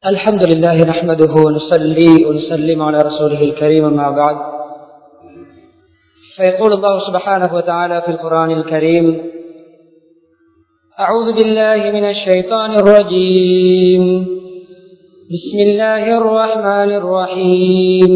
الحمد لله نحمده ونصلي ونسلم على رسوله الكريم ما بعد فيقول الله سبحانه وتعالى في القرآن الكريم أعوذ بالله من الشيطان الرجيم بسم الله الرحمن الرحيم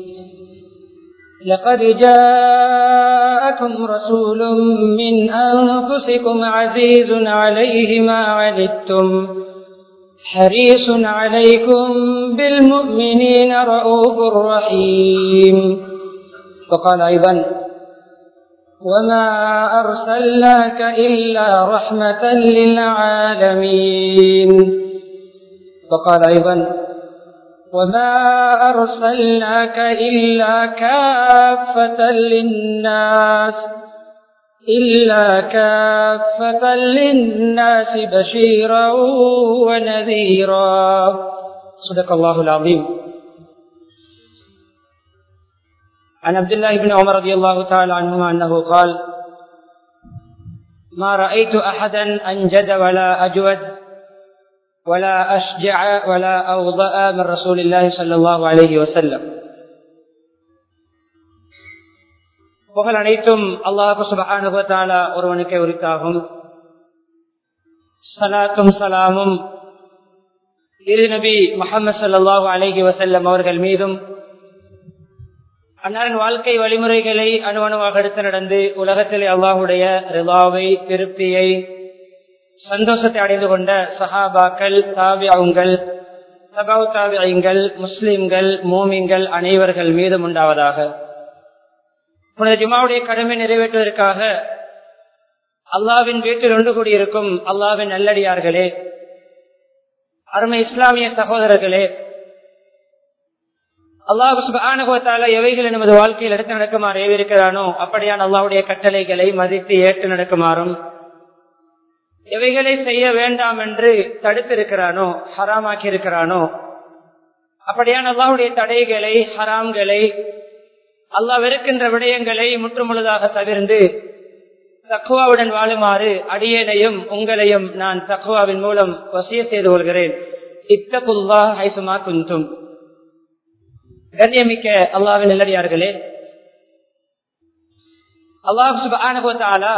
لقد جاءكم رسول من أنفسكم عزيز عليه ما عنتم حريص عليكم بالمؤمنين رؤوف رحيم وقال أيضا وما أرسلناك إلا رحمة للعالمين وقال أيضا وما أرسلناك إلا كافة للناس إلا كافة للناس بشيرا ونذيرا صدق الله العظيم عن عبد الله بن عمر رضي الله تعالى عنهما أنه قال ما رأيت أحدا أنجد ولا أجود ولا أشجع ولا أوضأ من رسول الله صلى الله عليه وسلم புகழ் அனைத்தும் அல்லாஹு சுபகானுபத்தாலா ஒருவனுக்கே உரித்தாகும் சலாத்தும் சலாமும் இரு நபி முகமது சல்லாஹூ அலஹி வசல்லம் அவர்கள் மீதும் அன்னாரின் வாழ்க்கை வழிமுறைகளை அணுவணுவாக எடுத்து நடந்து உலகத்திலே அல்லாஹுடைய ரிலாவை திருப்தியை சந்தோஷத்தை அடைந்து கொண்ட சஹாபாக்கள் தாவியாவுங்கள் சபாவு தாவியங்கள் முஸ்லிம்கள் மோமிங்கள் அனைவர்கள் மீதும் உண்டாவதாக புனித ஜுமாவுடைய கடமை நிறைவேற்றுவதற்காக அல்லாவின் வீட்டில் ஒன்று கூடியிருக்கும் அல்லாவின் நல்லடியார்களே அருமை இஸ்லாமிய சகோதரர்களே அல்லாஹு சுபானுகத்தால எவைகள் நமது வாழ்க்கையில் எடுத்து நடக்குமாறு ஏவிருக்கிறானோ அப்படியான அல்லாவுடைய கட்டளைகளை மதித்து ஏற்று நடக்குமாறும் எவைகளை செய்ய வேண்டாம் என்று தடுத்திருக்கிறானோ ஹராமாக்கி இருக்கிறானோ அப்படியான அல்லாவுடைய தடைகளை ஹராம்களை அல்லாஹ் வெறுக்கின்ற விடயங்களை முற்றுமுழுதாக தவிர்ந்து தக்குவாவுடன் வாழுமாறு அடியேனையும் உங்களையும் நான் தக்குவாவின் மூலம் வசிய செய்து கொள்கிறேன் இத்தகுல்லா ஹைசுமா குந்தும் கண்ணியமிக்க அல்லாவின் நல்லடியார்களே அல்லாஹ் சுபானுகத்தாலா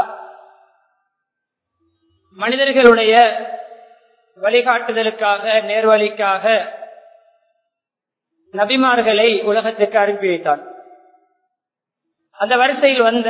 மனிதர்களுடைய வழிகாட்டுதலுக்காக நேர்வழிக்காக நபிமார்களை உலகத்துக்கு அனுப்பி வைத்தான் அந்த வரிசையில் வந்த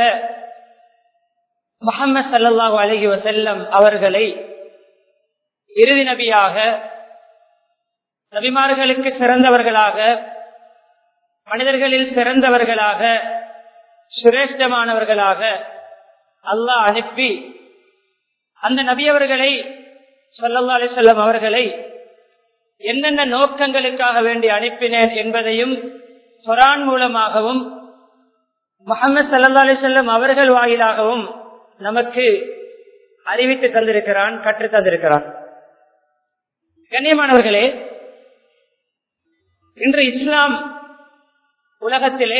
முகமது சல்லாஹூ அலஹி வசல்லம் அவர்களை இறுதி நபியாக நபிமார்களுக்கு சிறந்தவர்களாக மனிதர்களில் சிறந்தவர்களாக சிரேஷ்டமானவர்களாக அல்லாஹ் அனுப்பி அந்த நபியவர்களை சொல்லல்லா அலிசல்லம் அவர்களை என்னென்ன நோக்கங்களுக்காக வேண்டி அனுப்பினேன் என்பதையும் குரான் மூலமாகவும் முகமது சல்லா அலிசல்லம் அவர்கள் வாயிலாகவும் நமக்கு அறிவித்து தந்திருக்கிறான் கற்று தந்திருக்கிறான் கண்ணியமானவர்களே இன்று இஸ்லாம் உலகத்திலே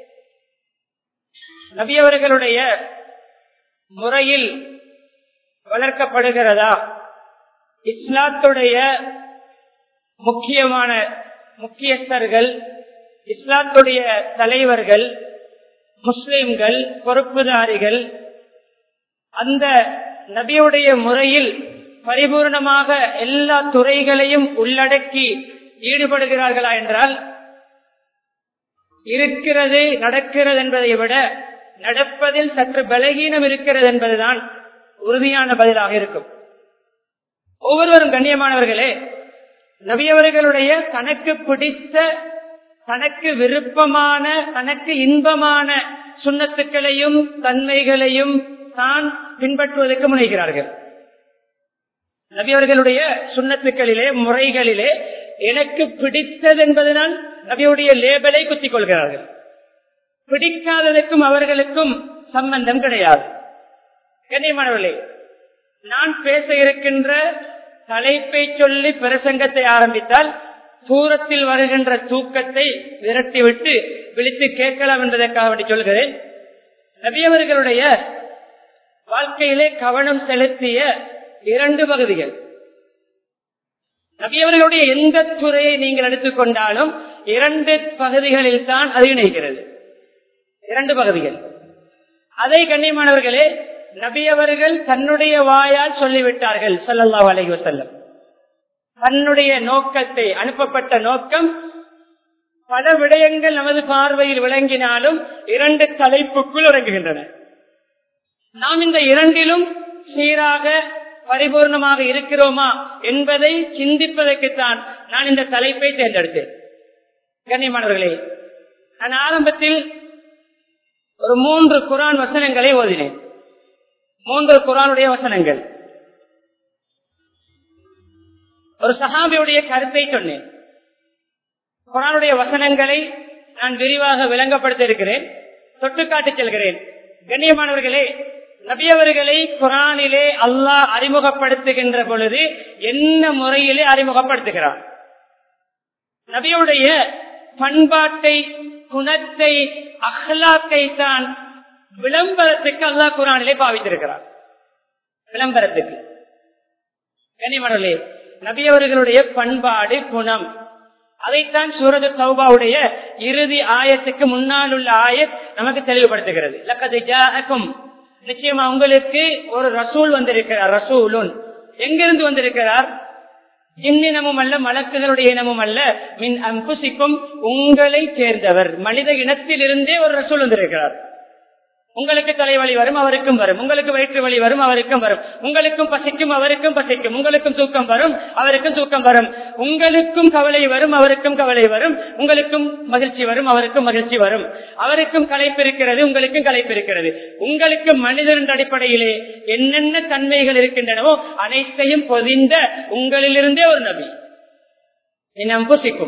நபியவர்களுடைய முறையில் வளர்க்கப்படுகிறதா இஸ்லாத்துடைய முக்கியமான முக்கியஸ்தர்கள் இஸ்லாத்துடைய தலைவர்கள் முஸ்லிம்கள் பொறுப்புதாரிகள் அந்த நபியுடைய முறையில் பரிபூர்ணமாக எல்லா துறைகளையும் உள்ளடக்கி ஈடுபடுகிறார்களா என்றால் இருக்கிறது நடக்கிறது என்பதை விட நடப்பதில் சற்று பலகீனம் இருக்கிறது என்பதுதான் உறுதியான பதிலாக இருக்கும் ஒவ்வொருவரும் கண்ணியமானவர்களே நபியவர்களுடைய தனக்கு பிடித்த தனக்கு விருப்பமான தனக்கு இன்பமான சுண்ணத்துக்களையும் தன்மைகளையும் தான் பின்பற்றுவதற்கு முனைகிறார்கள் நபியவர்களுடைய சுண்ணத்துக்களிலே முறைகளிலே எனக்கு பிடித்தது என்பதுதான் நபியுடைய லேபலை குத்திக் கொள்கிறார்கள் பிடிக்காததற்கும் அவர்களுக்கும் சம்பந்தம் கிடையாது கண்ணியமானவர்களே நான் பேச இருக்கின்ற தலைப்பை சொல்லி பிரசங்கத்தை ஆரம்பித்தால் தூரத்தில் வருகின்ற தூக்கத்தை விரட்டிவிட்டு விழித்து கேட்கலாம் என்பதற்காக வேண்டி சொல்கிறேன் நபியவர்களுடைய வாழ்க்கையிலே கவனம் செலுத்திய இரண்டு பகுதிகள் நபியவர்களுடைய எந்த துறையை நீங்கள் எடுத்துக்கொண்டாலும் இரண்டு பகுதிகளில் தான் அது இணைகிறது இரண்டு பகுதிகள் அதை கண்ணியமானவர்களே நபியவர்கள் தன்னுடைய வாயால் சொல்லிவிட்டார்கள் ஸல்லல்லாஹு அலைஹி வஸல்லம் தன்னுடைய நோக்கத்தை அனுப்பப்பட்ட நோக்கம் பல விடயங்கள் நமது பார்வையில் விளங்கினாலும் இரண்டு தலைப்புக்குள் உறங்குகின்றன நாம் இந்த இரண்டிலும் சீராக பரிபூர்ணமாக இருக்கிறோமா என்பதை சிந்திப்பதற்குத்தான் நான் இந்த தலைப்பை தேர்ந்தெடுத்தேன் கண்ணியமானவர்களே நான் ஆரம்பத்தில் ஒரு மூன்று குரான் வசனங்களை ஓதினேன் மூன்று குரானுடைய வசனங்கள் ஒரு சஹாபியுடைய கருத்தை சொன்னேன் குரானுடைய வசனங்களை நான் விரிவாக விளங்கப்படுத்த இருக்கிறேன் தொட்டுக்காட்டி செல்கிறேன் கண்ணியமானவர்களே நபியவர்களை குரானிலே அல்லாஹ் அறிமுகப்படுத்துகின்ற பொழுது என்ன முறையிலே அறிமுகப்படுத்துகிறார் நபியுடைய பண்பாட்டை குணத்தை அஹ்லாக்கை தான் விளம்பரத்துக்கு அல்லாஹ் குரானிலே பாவித்திருக்கிறார் விளம்பரத்துக்கு கனிமணலே நபியவர்களுடைய பண்பாடு குணம் அதைத்தான் சூரது தௌபாவுடைய இறுதி ஆயத்துக்கு முன்னால் உள்ள ஆயத் நமக்கு தெளிவுபடுத்துகிறது லக்கது ஜாஅக்கும் நிச்சயமா உங்களுக்கு ஒரு ரசூல் வந்திருக்கிறார் ரசூலுன் எங்கிருந்து வந்திருக்கிறார் இந்நினமும் அல்ல மலக்குகளுடைய இனமும் அல்ல மின் அம்புசிக்கும் உங்களை சேர்ந்தவர் மனித இனத்திலிருந்தே ஒரு ரசூல் வந்திருக்கிறார் உங்களுக்கு தலைவலி வரும் அவருக்கும் வரும் உங்களுக்கு வயிற்று வலி வரும் அவருக்கும் வரும் உங்களுக்கும் பசிக்கும் அவருக்கும் பசிக்கும் உங்களுக்கும் தூக்கம் வரும் அவருக்கும் தூக்கம் வரும் உங்களுக்கும் கவலை வரும் அவருக்கும் கவலை வரும் உங்களுக்கும் மகிழ்ச்சி வரும் அவருக்கும் மகிழ்ச்சி வரும் அவருக்கும் களைப்பு இருக்கிறது உங்களுக்கும் களைப்பு இருக்கிறது உங்களுக்கு மனிதன் அடிப்படையிலே என்னென்ன தன்மைகள் இருக்கின்றனவோ அனைத்தையும் பொதிந்த உங்களிலிருந்தே ஒரு நபி இனம் புசிக்கும்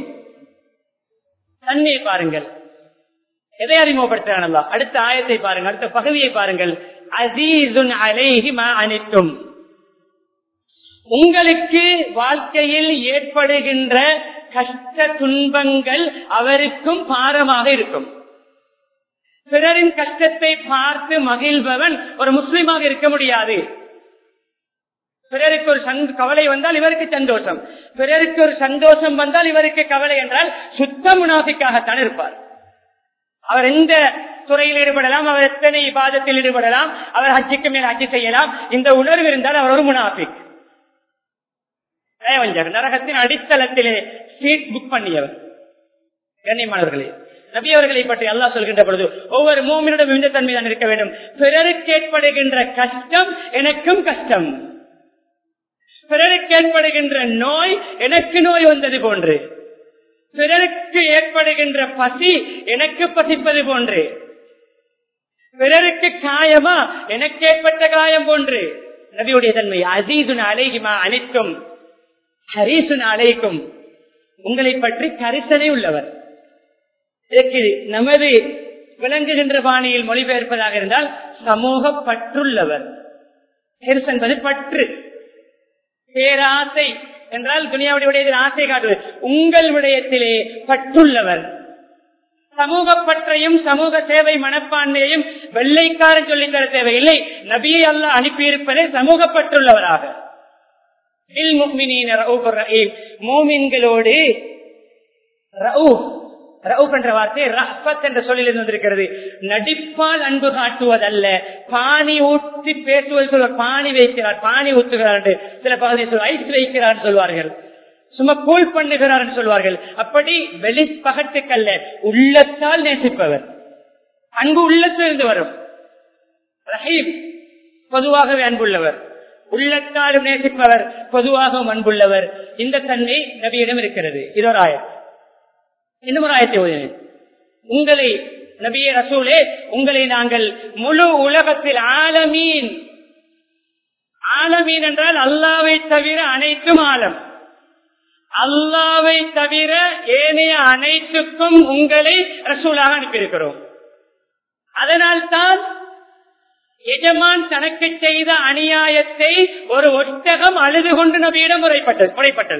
தண்ணியை பாருங்கள் எதை அறிமுகப்படுத்துறானல்லா அடுத்த ஆயத்தை பாருங்கள் அடுத்த பகுதியை பாருங்கள் அசீசுன் அலைஹி மா அனைத்தும் உங்களுக்கு வாழ்க்கையில் ஏற்படுகின்ற கஷ்ட துன்பங்கள் அவருக்கும் பாரமாக இருக்கும் பிறரின் கஷ்டத்தை பார்த்து மகிழ்பவன் ஒரு முஸ்லீமாக இருக்க முடியாது பிறருக்கு ஒரு கவலை வந்தால் இவருக்கு சந்தோஷம் பிறருக்கு ஒரு சந்தோஷம் வந்தால் இவருக்கு கவலை என்றால் சுத்த முனாஃபிக்காகத்தான் இருப்பார் அவர் எந்த துறையில் ஈடுபடலாம் அவர் எத்தனை பாதத்தில் ஈடுபடலாம் அவர் ஹஜ்ஜிக்கு மேல் ஹஜ்ஜி செய்யலாம் இந்த உணர்வு இருந்தால் அவர் ஒரு முனாஃபிக் தேவஞ்சர் நரகத்தின் அடித்தளத்திலே சீட் புக் பண்ணியவர் கண்ணியமானவர்களே நபி அவர்களை பற்றி அல்லாஹ் சொல்கின்ற பொழுது ஒவ்வொரு மூமினிடம் இந்த தன்மை தான் இருக்க வேண்டும் பிறருக்கு ஏற்படுகின்ற கஷ்டம் எனக்கும் கஷ்டம் பிறருக்கு ஏற்படுகின்ற நோய் எனக்கு நோய் வந்தது போன்று பிறருக்கு ஏற்படுகின்ற பசி எனக்கு பசிப்பது போன்று பிறருக்கு காயமா எனக்கு ஏற்பட்ட காயம் போன்று நபியுடைய தன்மை அசீதுன அலைகிமா அனைத்தும் ஹரீசுன அலைக்கும் உங்களை பற்றி கரிசனை உள்ளவர் இதற்கு நமது விளங்குகின்ற பாணியில் மொழிபெயர்ப்பதாக இருந்தால் சமூக பற்றுள்ளவர் ஹெர்ஸ் என்பது பற்று பேராசை என்றால் துனியாவுடைய ஆசை காட்டுவது உங்கள் விடயத்திலே பற்றுள்ளவர் சமூக பற்றையும் சமூக சேவை மனப்பான்மையையும் வெள்ளைக்காரன் சொல்லி தர தேவையில்லை நபியை அல்ல அனுப்பியிருப்பதே சமூக பற்றுள்ளவராக மோமின்களோடு என்ற வார்த்தை ரஃபத் என்ற சொல்லில் வந்திருக்கிறது நடிப்பால் அன்பு காட்டுவதல்ல பாணி ஊற்றி பேசுவது சொல்வார் பாணி வைக்கிறார் பாணி ஊற்றுகிறார் என்று சில பகுதி சொல் ஐஸ் வைக்கிறார் சொல்வார்கள் சும்மா கூல் பண்ணுகிறார் என்று சொல்வார்கள் அப்படி வெளி பகட்டுக்கல்ல உள்ளத்தால் நேசிப்பவர் அன்பு உள்ளத்திலிருந்து வரும் ரஹீம் பொதுவாகவே அன்புள்ளவர் உள்ளத்தாலும் நேசிப்பவர் பொதுவாகவும் அன்புள்ளவர் இந்த தன்மை நபியிடம் இருக்கிறது இது ஒரு ஆயம் இன்னும் ஒரு ஆயத்தை ஓதினேன் உங்களை நபிய ரசூலே உங்களை நாங்கள் முழு உலகத்தில் ஆலமீன் ஆலமீன் என்றால் அல்லாவை தவிர அனைத்தும் ஆலம் அல்லாவை தவிர ஏனைய அனைத்துக்கும் உங்களை ரசூலாக அனுப்பியிருக்கிறோம் அதனால்தான் எஜமான் தனக்கு செய்த அநியாயத்தை ஒரு ஒட்டகம் அழுது கொண்டு நபியிடம் முறைப்பட்டது முறைப்பட்டது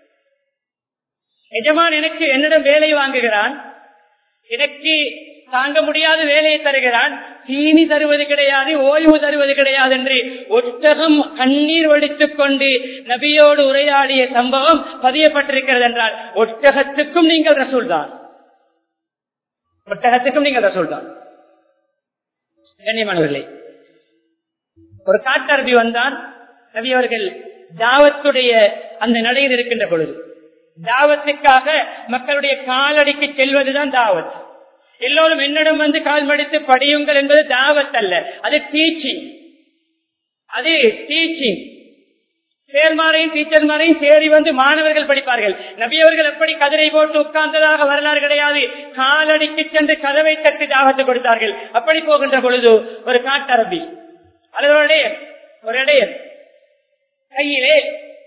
எஜமான் எனக்கு என்னிடம் வேலை வாங்குகிறான் எனக்கு தாங்க முடியாத வேலையை தருகிறான் தீனி தருவது கிடையாது ஓய்வு தருவது கிடையாது என்று ஒட்டகம் கண்ணீர் வடித்துக் கொண்டு நபியோடு உரையாடிய சம்பவம் பதியப்பட்டிருக்கிறது என்றால் ஒட்டகத்துக்கும் நீங்கள் ரசூல் தான் ஒட்டகத்துக்கும் நீங்கள் ரசூல் தான் கண்ணியமானவர்களே ஒரு காட்டரபி வந்தான் நபி அவர்கள் தாவத்துடைய அந்த நடையில் இருக்கின்ற பொழுது தாவத்துக்காக மக்களுடைய காலடிக்கு செல்வதுதான் தாவத் எல்லோரும் என்னிடம் வந்து கால் மடித்து படியுங்கள் என்பது தாவத் அல்ல அது டீச்சிங் அது டீச்சிங் சேர்மாரையும் டீச்சர்மாரையும் சேரி வந்து மாணவர்கள் படிப்பார்கள் நபியவர்கள் எப்படி கதிரை போட்டு உட்கார்ந்ததாக வரலாறு கிடையாது காலடிக்கு சென்று கதவை தட்டி தாவத்து கொடுத்தார்கள் அப்படி போகின்ற பொழுது ஒரு காட்டரபி அல்லது ஒரு இடையர் ஒரு இடையர் கையிலே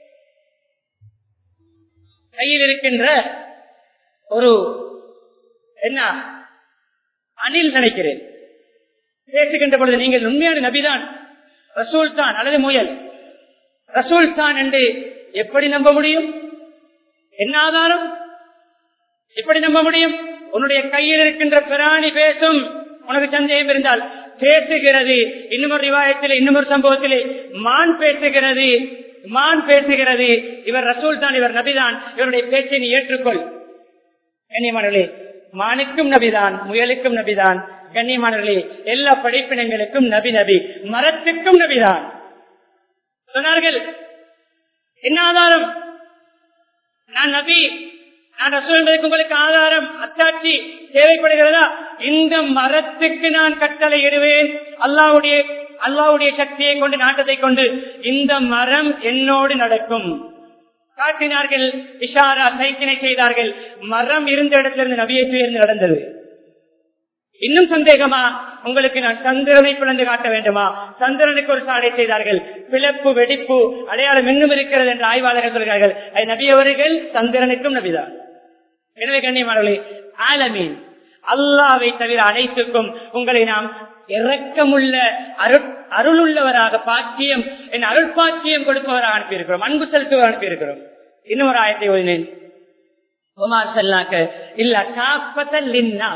கையில் இருக்கின்ற ஒரு என்ன அணில் நினைக்கிறேன் பேசுகின்ற பொழுது நீங்கள் உண்மையான நபிதான் ரசூல் தான் அல்லது முயல் ரசூல் தான் என்று எப்படி நம்ப முடியும் என்ன ஆதாரம் எப்படி நம்ப முடியும் உன்னுடைய கையில் இருக்கின்ற பிராணி பேசும் உனக்கு சந்தேகம் இருந்தால் பேசுகிறது இன்னும் ஒரு ரிவாயத்தில் இன்னும் ஒரு சம்பவத்திலே மான் பேசுகிறது மான் பேசுகிறது இவர் ரசூல் தான் இவர் நபிதான் இவருடைய பேச்சை நீ ஏற்றுக்கொள் கண்ணியமானே மானுக்கும் நபிதான் முயலுக்கும் நபிதான் கண்ணியமானவர்களே எல்லா படைப்பினங்களுக்கும் நபி நபி மரத்துக்கும் நபிதான் சொன்னார்கள் என்ன ஆதாரம் நான் நபி நான் ரசூல் என்பதற்கு உங்களுக்கு ஆதாரம் அத்தாட்சி தேவைப்படுகிறதா இந்த மரத்துக்கு நான் கட்டளை இடுவேன் அல்லாவுடைய அல்லாவுடைய சக்தியை கொண்டு நாட்டத்தை கொண்டு இந்த மரம் என்னோடு நடக்கும் காட்டினார்கள் இஷாரா சைக்கினை செய்தார்கள் மரம் இருந்த இடத்திலிருந்து நபியை துயர்ந்து நடந்தது இன்னும் சந்தேகமா உங்களுக்கு நான் சந்திரனை பிளந்து காட்ட வேண்டுமா சந்திரனுக்கு ஒரு சாடை செய்தார்கள் பிளப்பு வெடிப்பு அடையாளம் இன்னும் இருக்கிறது என்று ஆய்வாளர்கள் சொல்கிறார்கள் அது நபியவர்கள் சந்திரனுக்கும் நபிதான் எனவே கண்ணியமானவர்களே ஆலமீன் அல்லாவை தவிர அனைத்துக்கும் உங்களை நாம் இறக்கமுள்ள அருள் அருளுள்ளவராக பாக்கியம் என் அருள் பாக்கியம் கொடுப்பவராக அனுப்பியிருக்கிறோம் அன்பு செலுத்துவதாக அனுப்பியிருக்கிறோம் இன்னும் ஒரு ஆயத்தை ஓதினேன் உமார் செல்லாக்க இல்ல காப்பத்தல்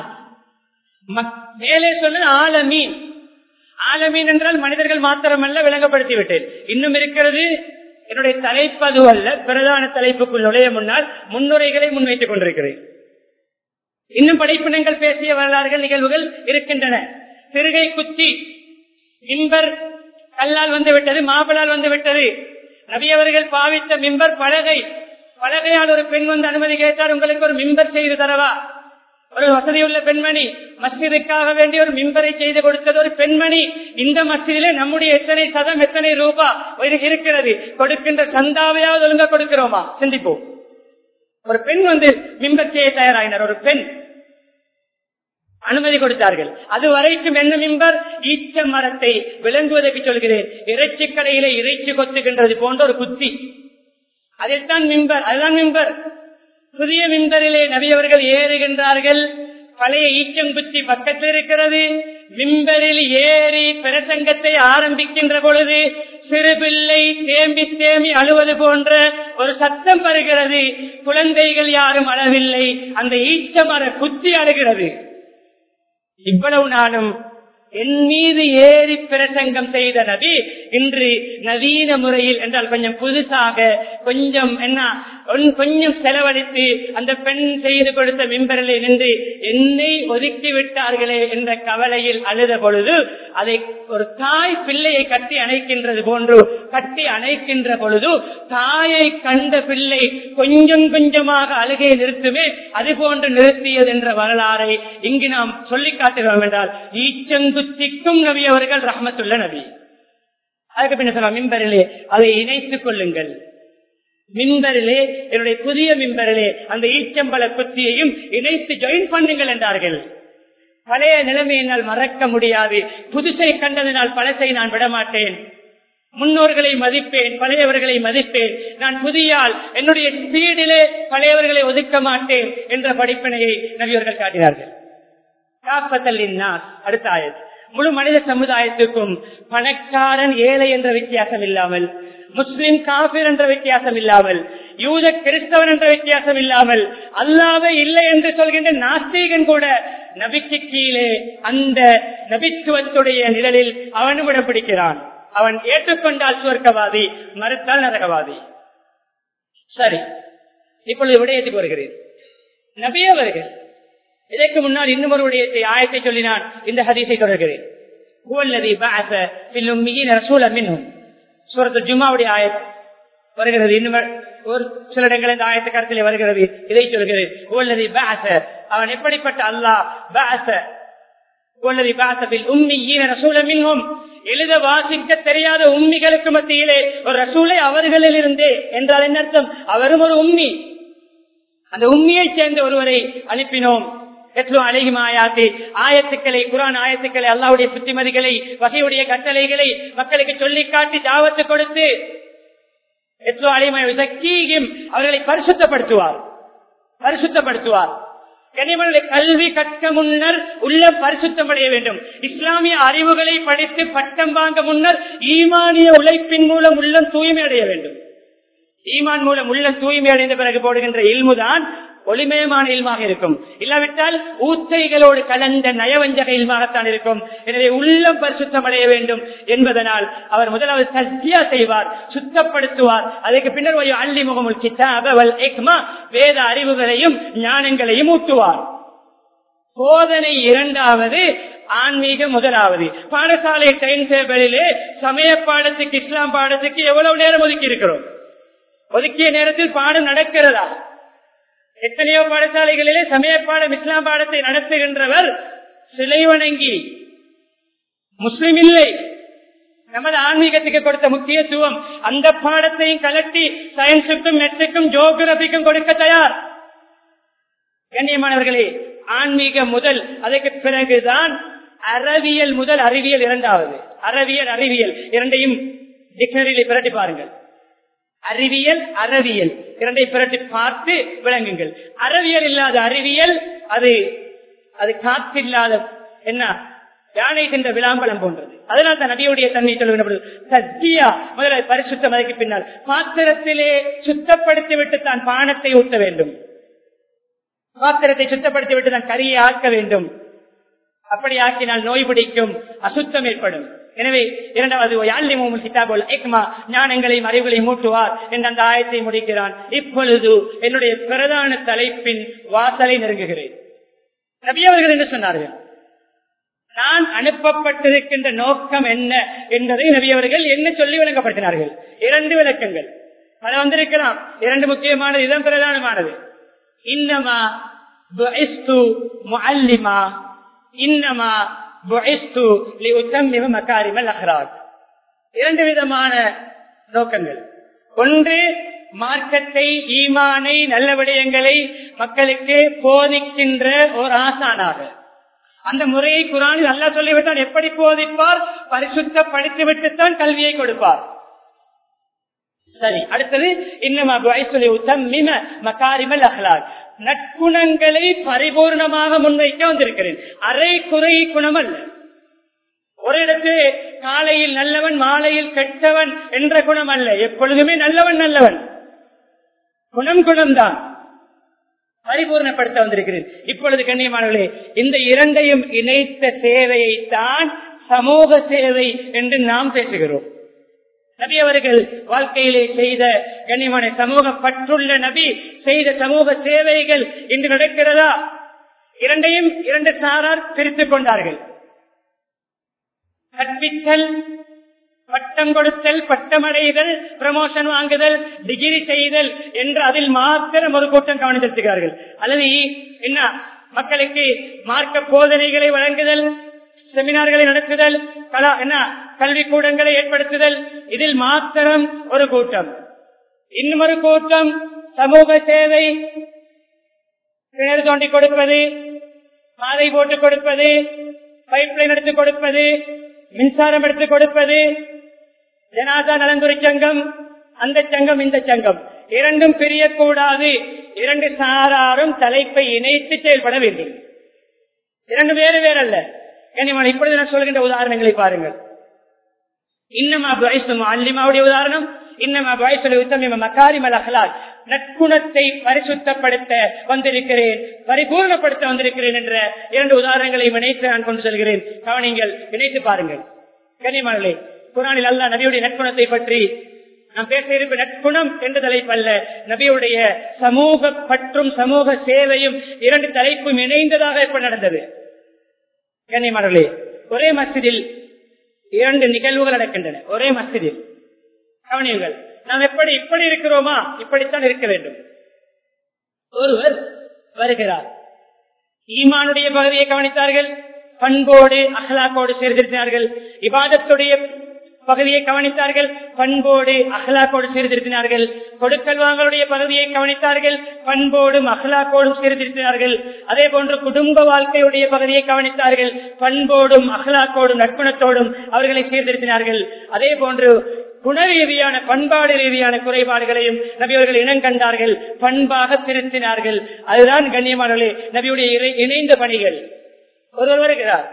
மேலே சொன்ன ஆலமீன் ஆலமீன் என்றால் மனிதர்கள் மாத்திரமல்ல விளங்கப்படுத்தி விட்டேன் இன்னும் இருக்கிறது என்னுடைய தலைப்பு அது அல்ல பிரதான தலைப்புக்குள் நுழைய முன்னால் முன்னுரைகளை முன்வைத்துக் கொண்டிருக்கிறேன் இன்னும் படைப்பினங்கள் பேசிய வரலாறுகள் நிகழ்வுகள் இருக்கின்றன சிறுகை குச்சி மிம்பர் கல்லால் வந்து விட்டது மாபலால் வந்து விட்டது நபியவர்கள் பாவித்த மிம்பர் பலகை பலகையால் ஒரு பெண் வந்து அனுமதி கேட்டால் உங்களுக்கு ஒரு மிம்பர் செய்து தரவா ஒரு வசதியுள்ள பெண்மணி மஸ்ஜிதுக்காக வேண்டி ஒரு மிம்பரை செய்து கொடுத்தது ஒரு பெண்மணி இந்த மஸ்ஜிதிலே நம்முடைய எத்தனை சதம் எத்தனை ரூபா இருக்கிறது கொடுக்கின்ற சந்தாவையாவது ஒழுங்கா கொடுக்கிறோமா சிந்திப்போம் ஒரு பெண் வந்து மிம்பர் செய்ய தயாராகினார் ஒரு பெண் அனுமதி கொடுத்தார்கள் அது வரைக்கும் என்ன மிம்பர் ஈச்ச மரத்தை விளங்குவதற்கு சொல்கிறேன் இறைச்சி கடையில இறைச்சி கொத்துகின்றது போன்ற ஒரு குத்தி அதைத்தான் மிம்பர் அதுதான் மிம்பர் புதிய மிம்பரிலே நபியவர்கள் ஏறுகின்றார்கள் பழைய ஈச்சங்குச்சி பக்கத்தில் இருக்கிறது மிம்பரில் ஏறி பிரசங்கத்தை ஆரம்பிக்கின்ற பொழுது சிறு பிள்ளை தேம்பி தேம்பி அழுவது போன்ற ஒரு சத்தம் வருகிறது குழந்தைகள் யாரும் அழவில்லை அந்த ஈச்ச மர குச்சி அழுகிறது இவ்வளவு நாளும் என் மீது ஏறி பிரசங்கம் செய்த நபி இன்று நவீன முறையில் என்றால் கொஞ்சம் புதுசாக கொஞ்சம் என்ன கொஞ்சம் செலவழித்து அந்த பெண் செய்து கொடுத்த மிம்பரிலே நின்று என்னை ஒதுக்கி விட்டார்களே என்ற கவலையில் அழுத பொழுது அதை ஒரு தாய் பிள்ளையை கட்டி அணைக்கின்றது போன்று கட்டி அணைக்கின்ற பொழுது தாயை கண்ட பிள்ளை கொஞ்சம் கொஞ்சமாக அழுகையை நிறுத்துமே அது போன்று நிறுத்தியது என்ற வரலாறை இங்கு நாம் சொல்லி காட்டுகிறோம் என்றால் ஈச்சங்குத்திக்கும் நபி அவர்கள் ரஹமத்துள்ள நபி அதுக்கு பின்ன சொல்ல மிம்பரிலே அதை இணைத்துக் கொள்ளுங்கள் மின்பரிலே என்னுடைய புதிய மின்பரிலே அந்த ஈச்சம்பல குத்தியையும் இணைத்து ஜாயின் பண்ணுங்கள் என்றார்கள் பழைய நிலைமையினால் மறக்க முடியாது புதுசை கண்டதினால் பழசை நான் விடமாட்டேன் முன்னோர்களை மதிப்பேன் பழையவர்களை மதிப்பேன் நான் புதியால் என்னுடைய ஸ்பீடிலே பழையவர்களை ஒதுக்க மாட்டேன் என்ற படிப்பினையை நபியவர்கள் காட்டினார்கள் அடுத்த ஆயத் முழு மனித சமுதாயத்துக்கும் பணக்காரன் ஏழை என்ற வித்தியாசம் இல்லாமல் முஸ்லிம் காபிர் என்ற வித்தியாசம் இல்லாமல் யூத கிறிஸ்தவன் என்ற வித்தியாசம் இல்லாமல் அல்லாவே இல்லை என்று சொல்கின்ற நாஸ்தீகன் கூட நபிக்கு கீழே அந்த நபித்துவத்துடைய நிழலில் அவனும் இடம் பிடிக்கிறான் அவன் ஏற்றுக்கொண்டால் சுவர்க்கவாதி மறுத்தால் நரகவாதி சரி இப்பொழுது விடயத்துக்கு வருகிறேன் நபியவர்கள் இதற்கு முன்னால் இன்னும் ஒரு விடயத்தை ஆயத்தை சொல்லினான் இந்த ஹதீஸை தொடர்கிறேன் சூரத்து ஜும்மாவுடைய ஆயத் வருகிறது இன்னும் ஒரு சில இடங்கள் இந்த ஆயத்த கருத்தில் வருகிறது இதை சொல்கிறேன் ஓல்லதி பாச அவன் எப்படிப்பட்ட அல்லாஹ் பாச ஓல்லதி பாசபில் உம்மி ஈன ரசூல மின்ஹும் எழுத வாசிக்க தெரியாத உண்மிகளுக்கு மத்தியிலே ஒரு ரசூலை அவர்களில் இருந்தே என்றால் என்ன அர்த்தம் அவரும் ஒரு உண்மி அந்த உண்மையை சேர்ந்த ஒருவரை அனுப்பினோம் அழகி ஆயாத்தி ஆயத்துக்களை குரான் ஆயத்துக்களை அல்லாவுடைய புத்திமதிகளை வகையுடைய கட்டளைகளை மக்களுக்கு சொல்லி காட்டி தாவத்து கொடுத்து அவர்களை பரிசுத்தப்படுத்துவார் பரிசுத்தப்படுத்துவார் கனிமனுடைய கல்வி கற்க முன்னர் உள்ள பரிசுத்தம் அடைய வேண்டும் இஸ்லாமிய அறிவுகளை படித்து பட்டம் வாங்க முன்னர் ஈமானிய உழைப்பின் மூலம் உள்ளம் தூய்மை அடைய வேண்டும் ஈமான் மூலம் உள்ளம் தூய்மை அடைந்த பிறகு போடுகின்ற இல்முதான் ஒளிமயமான இல்மாக இருக்கும் இல்லாவிட்டால் ஊத்தைகளோடு கலந்த நயவஞ்சக இல்மாகத்தான் இருக்கும் எனவே உள்ளம் பரிசுத்தம் அடைய வேண்டும் என்பதனால் அவர் முதலாவது சத்தியா செய்வார் சுத்தப்படுத்துவார் அதுக்கு பின்னர் ஒரு அள்ளி முகமுல் கித்தாபல் எக்மா வேத அறிவுகளையும் ஞானங்களையும் ஊட்டுவார் போதனை இரண்டாவது ஆன்மீக முதலாவது பாடசாலை டைம் டேபிளிலே சமய பாடத்துக்கு இஸ்லாம் பாடத்துக்கு எவ்வளவு நேரம் ஒதுக்கி இருக்கிறோம் ஒதுக்கிய நேரத்தில் பாடம் நடக்கிறதா எத்தனையோ பாடசாலைகளிலே சமய பாடம் இஸ்லாம் பாடத்தை நடத்துகின்றவர் சிலை வணங்கி முஸ்லிம் இல்லை நமது ஆன்மீகத்துக்கு கொடுத்த முக்கியத்துவம் அந்த பாடத்தையும் கலட்டி சயின்ஸுக்கும் மெட்ஸுக்கும் ஜோகிரபிக்கும் கொடுக்க தயார் கண்ணியமானவர்களே ஆன்மீக முதல் அதற்கு பிறகுதான் அறவியல் முதல் அறிவியல் இரண்டாவது அறவியல் அறிவியல் இரண்டையும் டிக்ஷனரியில் பிரட்டி பாருங்கள் அறிவியல் அறவியல் இரண்டை பிரட்டி பார்த்து விளங்குங்கள் அறவியல் இல்லாத அறிவியல் அது அது காற்றில்லாத என்ன யானை சென்ற விளாம்பலம் போன்றது அதனால் தான் நபியுடைய தன்மை சொல்லுகின்ற சத்தியா முதல்ல பரிசுத்தம் அதற்கு பின்னால் பாத்திரத்திலே சுத்தப்படுத்தி விட்டு தான் பானத்தை ஊட்ட வேண்டும் பாத்திரத்தை சுத்தப்படுத்தி விட்டு தான் கரியை ஆக்க வேண்டும் அப்படி ஆக்கினால் நோய் பிடிக்கும் அசுத்தம் ஏற்படும் எனவே இரண்டாவது ஞானங்களையும் அறிவுகளையும் மூட்டுவார் என்ற அந்த ஆயத்தை முடிக்கிறான் இப்பொழுது என்னுடைய பிரதான தலைப்பின் வாசலை நெருங்குகிறேன் நபி அவர்கள் என்று சொன்னார்கள் நான் அனுப்பப்பட்டிருக்கின்ற நோக்கம் என்ன என்பதை நபி அவர்கள் என்ன சொல்லி விளங்கப்படுத்தினார்கள் இரண்டு விளக்கங்கள் அது வந்திருக்கலாம் இரண்டு முக்கியமானது இதன் பிரதானமானது இன்னமா முல்லிமா இன்னமா இரண்டு விதமான நோக்கங்கள் ஒன்று மார்க்கத்தை ஈமானை நல்ல விடயங்களை மக்களுக்கு போதிக்கின்ற ஒரு ஆசானாக அந்த முறையை குரானில் நல்லா சொல்லிவிட்டால் எப்படி போதிப்பார் பரிசுத்தப்படுத்தி விட்டுத்தான் கல்வியை கொடுப்பார் சரி அடுத்தது இன்னும் மகாரிமல் அஹ்லாக் நற்குணங்களை பரிபூர்ணமாக முன்வைக்க வந்திருக்கிறேன் அரை குறை குணம் அல்ல ஒரு இடத்து காலையில் நல்லவன் மாலையில் கெட்டவன் என்ற குணம் அல்ல எப்பொழுதுமே நல்லவன் நல்லவன் குணம் குணம்தான் பரிபூர்ணப்படுத்த வந்திருக்கிறேன் இப்பொழுது கண்ணியமானவர்களே இந்த இரண்டையும் இணைத்த சேவையை தான் சமூக சேவை என்று நாம் பேசுகிறோம் நபி அவர்கள் வாழ்க்கையிலே செய்த கண்ணியமான சமூக பற்றுள்ள நபி செய்த சமூக சேவைகள் இன்று நடக்கிறதா இரண்டையும் இரண்டு சாரார் பிரித்துக் கொண்டார்கள் கற்பித்தல் பட்டம் கொடுத்தல் பட்டமடைதல் ப்ரமோஷன் வாங்குதல் டிகிரி செய்தல் என்று அதில் மாத்திரம் ஒரு கூட்டம் கவனம் செலுத்துகிறார்கள் அல்லது என்ன மக்களுக்கு மார்க்க போதனைகளை வழங்குதல் செமினார்களை நடத்துதல் கலா என்ன கல்வி கூடங்களை ஏற்படுத்துதல் இதில் மாத்திரம் ஒரு கூட்டம் இன்னும் ஒரு கூட்டம் சமூக சேவை கிணறு தோண்டி கொடுப்பது பாதை போட்டு கொடுப்பது பைப் லைன் எடுத்து கொடுப்பது மின்சாரம் எடுத்து கொடுப்பது ஜனாதா நலந்துறை சங்கம் அந்த சங்கம் இந்த சங்கம் இரண்டும் பிரியக்கூடாது இரண்டு சாராரும் தலைப்பை இணைத்து செயல்பட வேண்டும் இரண்டு வேறு வேறல்ல கனிமன் இப்பொழுது நான் சொல்கின்ற உதாரணங்களை பாருங்கள் இன்னும் அல்லிமாவுடைய உதாரணம் இன்னமா வயசுல உத்தமிம மக்காரிமல் அகலால் நற்குணத்தை பரிசுத்தப்படுத்த வந்திருக்கிறேன் பரிபூர்ணப்படுத்த வந்திருக்கிறேன் என்ற இரண்டு உதாரணங்களை இணைத்து நான் கொண்டு செல்கிறேன் கவனிங்கள் இணைத்து பாருங்கள் கனிமகளே குரானில் அல்லா நபியுடைய நற்குணத்தை பற்றி நாம் பேச இருக்க நற்குணம் என்ற தலைப்பல்ல நபியுடைய சமூக பற்றும் சமூக சேவையும் இரண்டு தலைப்பும் இணைந்ததாக எப்ப நடந்தது கண்ணியமானவர்களே ஒரே மஸ்ஜிதில் இரண்டு நிகழ்வுகள் நடக்கின்றன ஒரே மஸ்ஜிதில் கவனியுங்கள் நாம் எப்படி இப்படி இருக்கிறோமா இப்படித்தான் இருக்க வேண்டும் ஒருவர் வருகிறார் ஈமானுடைய பகுதியை கவனித்தார்கள் பண்போடு அகலாக்கோடு சீர்திருத்தினார்கள் இபாதத்துடைய பகுதியை கவனித்தார்கள் பண்போடு அகலாக்கோடு சீர்திருத்தினார்கள் கொடுக்கல் வாங்கலுடைய பகுதியை கவனித்தார்கள் பண்போடும் அகலாக்கோடும் சீர்திருத்தினார்கள் அதே போன்று குடும்ப வாழ்க்கையுடைய பகுதியை கவனித்தார்கள் பண்போடும் அகலாக்கோடும் நட்புணத்தோடும் அவர்களை சீர்திருத்தினார்கள் அதே போன்று குண ரீதியான பண்பாடு ரீதியான குறைபாடுகளையும் நபியவர்கள் இனம் கண்டார்கள் பண்பாக திருத்தினார்கள் அதுதான் கண்ணியமானவர்களே நபியுடைய இணைந்த பணிகள் ஒருவர் வருகிறார்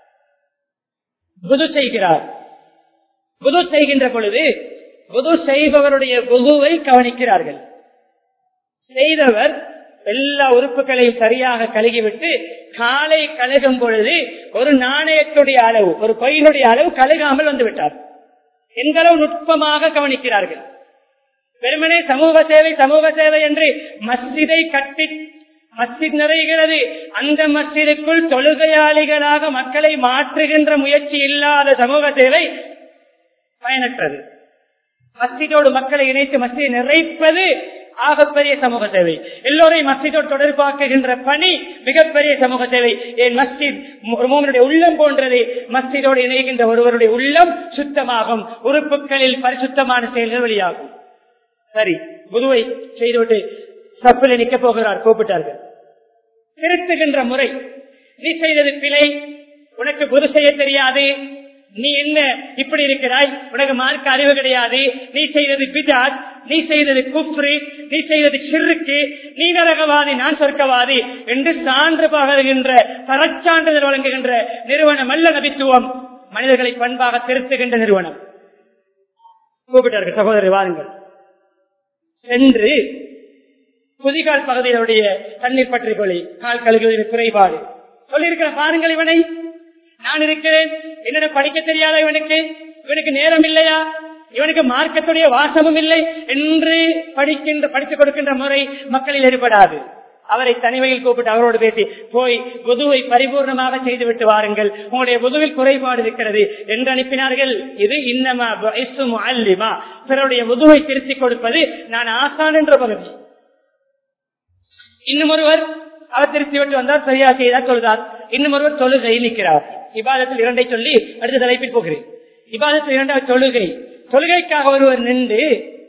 புது செய்கிறார் புது செய்கின்ற பொழுது புது செய்பவருடைய புகுவை கவனிக்கிறார்கள் செய்தவர் எல்லா உறுப்புகளையும் சரியாக கழுகிவிட்டு காலை கழுகும் பொழுது ஒரு நாணயத்துடைய அளவு ஒரு கொயினுடைய அளவு கழுகாமல் வந்து விட்டார் எந்த அளவு நுட்பமாக கவனிக்கிறார்கள் வெறுமனே சமூக சேவை சமூக சேவை என்று மஸ்ஜிதை கட்டி மஸ்ஜித் நிறைகிறது அந்த மஸ்ஜிதுக்குள் தொழுகையாளிகளாக மக்களை மாற்றுகின்ற முயற்சி இல்லாத சமூக சேவை பயனற்றது மஸ்ஜிதோடு மக்களை இணைத்து மஸ்ஜிதை நிறைப்பது ஆகப்பெரிய சமூக சேவை எல்லோரையும் மஸ்ஜிதோடு தொடர்பாக்குகின்ற பணி மிகப்பெரிய சமூக சேவை என் மஸ்ஜித் மோமனுடைய உள்ளம் போன்றது மஸ்ஜிதோடு இணைகின்ற ஒருவருடைய உள்ளம் சுத்தமாகும் உறுப்புகளில் பரிசுத்தமான செயல்கள் வெளியாகும் சரி புதுவை செய்துவிட்டு சப்பில் நிற்க போகிறார் கூப்பிட்டார்கள் திருத்துகின்ற முறை நீ செய்தது பிழை உனக்கு புது செய்ய தெரியாது நீ என்ன இப்படி இருக்கிறாய் உனக்கு மார்க்க அறிவு கிடையாது நீ செய்தது பிஜாத் நீ செய்தது குப்ரி நீ செய்தது சிறுக்கு நீ நரகவாதி நான் சொர்க்கவாதி என்று சான்று பகர்கின்ற தரச்சான்றிதழ் வழங்குகின்ற நிறுவனம் அல்ல நபித்துவம் மனிதர்களை பண்பாக திருத்துகின்ற நிறுவனம் கூப்பிட்டார்கள் சகோதரி வாருங்கள் சென்று புதிகால் பகுதியினுடைய தண்ணீர் பற்றி கொள்ளி கால் கழுகுவதில் குறைபாடு சொல்லியிருக்கிற பாருங்கள் இவனை நான் இருக்கிறேன் என்னிடம் படிக்க தெரியாத இவனுக்கு இவனுக்கு நேரம் இல்லையா இவனுக்கு மார்க்கத்துடைய வாசமும் இல்லை என்று படிக்கின்ற படித்துக் கொடுக்கின்ற முறை மக்களில் ஏற்படாது அவரை தனிமையில் கூப்பிட்டு அவரோடு பேசி போய் புதுவை பரிபூர்ணமாக செய்துவிட்டு வாருங்கள் உங்களுடைய புதுவில் குறைபாடு இருக்கிறது என்று அனுப்பினார்கள் இது இன்னமா அல்லிமா பிறருடைய புதுவை திருத்திக் கொடுப்பது நான் ஆசான் என்ற பகுதி இன்னும் ஒருவர் அவர் திருத்தி விட்டு வந்தார் சரியா செய்தார் சொல்றார் இன்னும் ஒருவர் தொழுகை நிற்கிறார் இபாதத்தில் இரண்டை சொல்லி அடுத்த தலைப்பில் போகிறேன் இபாதத்தில் இரண்டாவது தொழுகை தொழுகைக்காக ஒருவர் நின்று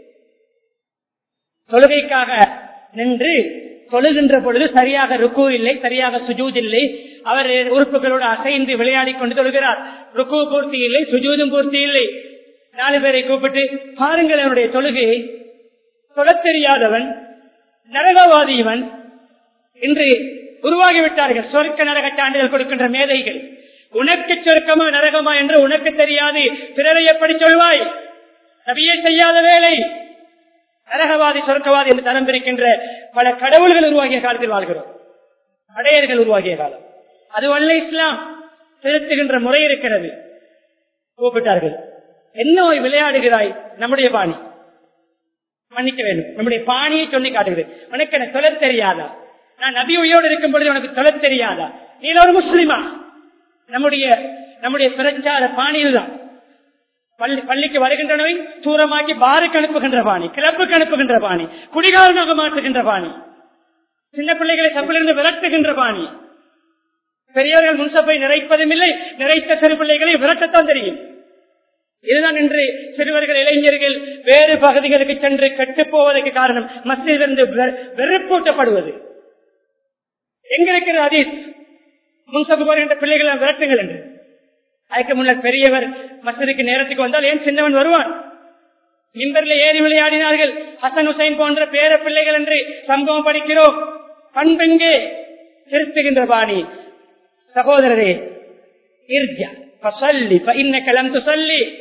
தொழுகைக்காக நின்று தொழுகின்ற பொழுது சரியாக ருக்கு இல்லை சரியாக சுஜூத் இல்லை அவர் உறுப்புகளோடு அசைந்து விளையாடி கொண்டு தொழுகிறார் ருக்கு பூர்த்தி இல்லை சுஜூதும் பூர்த்தி இல்லை நாலு பேரை கூப்பிட்டு பாருங்கள் அவனுடைய தொழுகையை தொழத் தெரியாதவன் நரகவாதியவன் இன்று உருவாகிவிட்டார்கள் சொர்க்க நரக சான்றிதழ் கொடுக்கின்ற மேதைகள் உனக்கு சொர்க்கமா நரகமா என்று உனக்கு தெரியாது பிறரை எப்படி சொல்வாய் நபியே செய்யாத வேலை நரகவாதி சொர்க்கவாதி என்று தரம் பிரிக்கின்ற பல கடவுள்கள் உருவாகிய காலத்தில் வாழ்கிறோம் அடையர்கள் உருவாகிய காலம் அது அல்ல இஸ்லாம் செலுத்துகின்ற முறை இருக்கிறது கூப்பிட்டார்கள் என்ன விளையாடுகிறாய் நம்முடைய பாணி மன்னிக்க வேண்டும் நம்முடைய பாணியை சொல்லி காட்டுகிறேன் உனக்கு எனக்கு தொலை தெரியாதா நான் நபி உயிரோடு இருக்கும் பொழுது உனக்கு தொலை தெரியாதா நீ ஒரு முஸ்லிமா நம்முடைய நம்முடைய பிரச்சார பாணியில் தான் பள்ளி பள்ளிக்கு வருகின்றனவை தூரமாக்கி பாருக்கு அனுப்புகின்ற பாணி கிளப்புக்கு அனுப்புகின்ற பாணி குடிகாரனாக மாற்றுகின்ற பாணி சின்ன பிள்ளைகளை சப்பிலிருந்து விரட்டுகின்ற பாணி பெரியவர்கள் முன்சப்பை நிறைப்பதும் இல்லை நிறைத்த சிறு பிள்ளைகளை விரட்டத்தான் தெரியும் இதுதான் இன்று சிறுவர்கள் இளைஞர்கள் வேறு பகுதிகளுக்கு சென்று கெட்டு போவதற்கு காரணம் மஸ்ஜிதிலிருந்து வெறுப்பூட்டப்படுவது எங்க இருக்கிற அதீத் முன்சப்பு போகின்ற பிள்ளைகளை விரட்டுங்கள் என்று அதுக்கு முன்னர் பெரியவர் மசதிக்கு நேரத்துக்கு வந்தால் ஏன் சின்னவன் வருவான் மின்பரில் ஏறி விளையாடினார்கள் ஹசன் ஹுசைன் போன்ற பேர பிள்ளைகள் என்று சம்பவம் படிக்கிறோம் பண்பெங்கே திருத்துகின்ற பாணி சகோதரரே இர்ஜா பசல்லி இன்ன கிளம் சொல்லி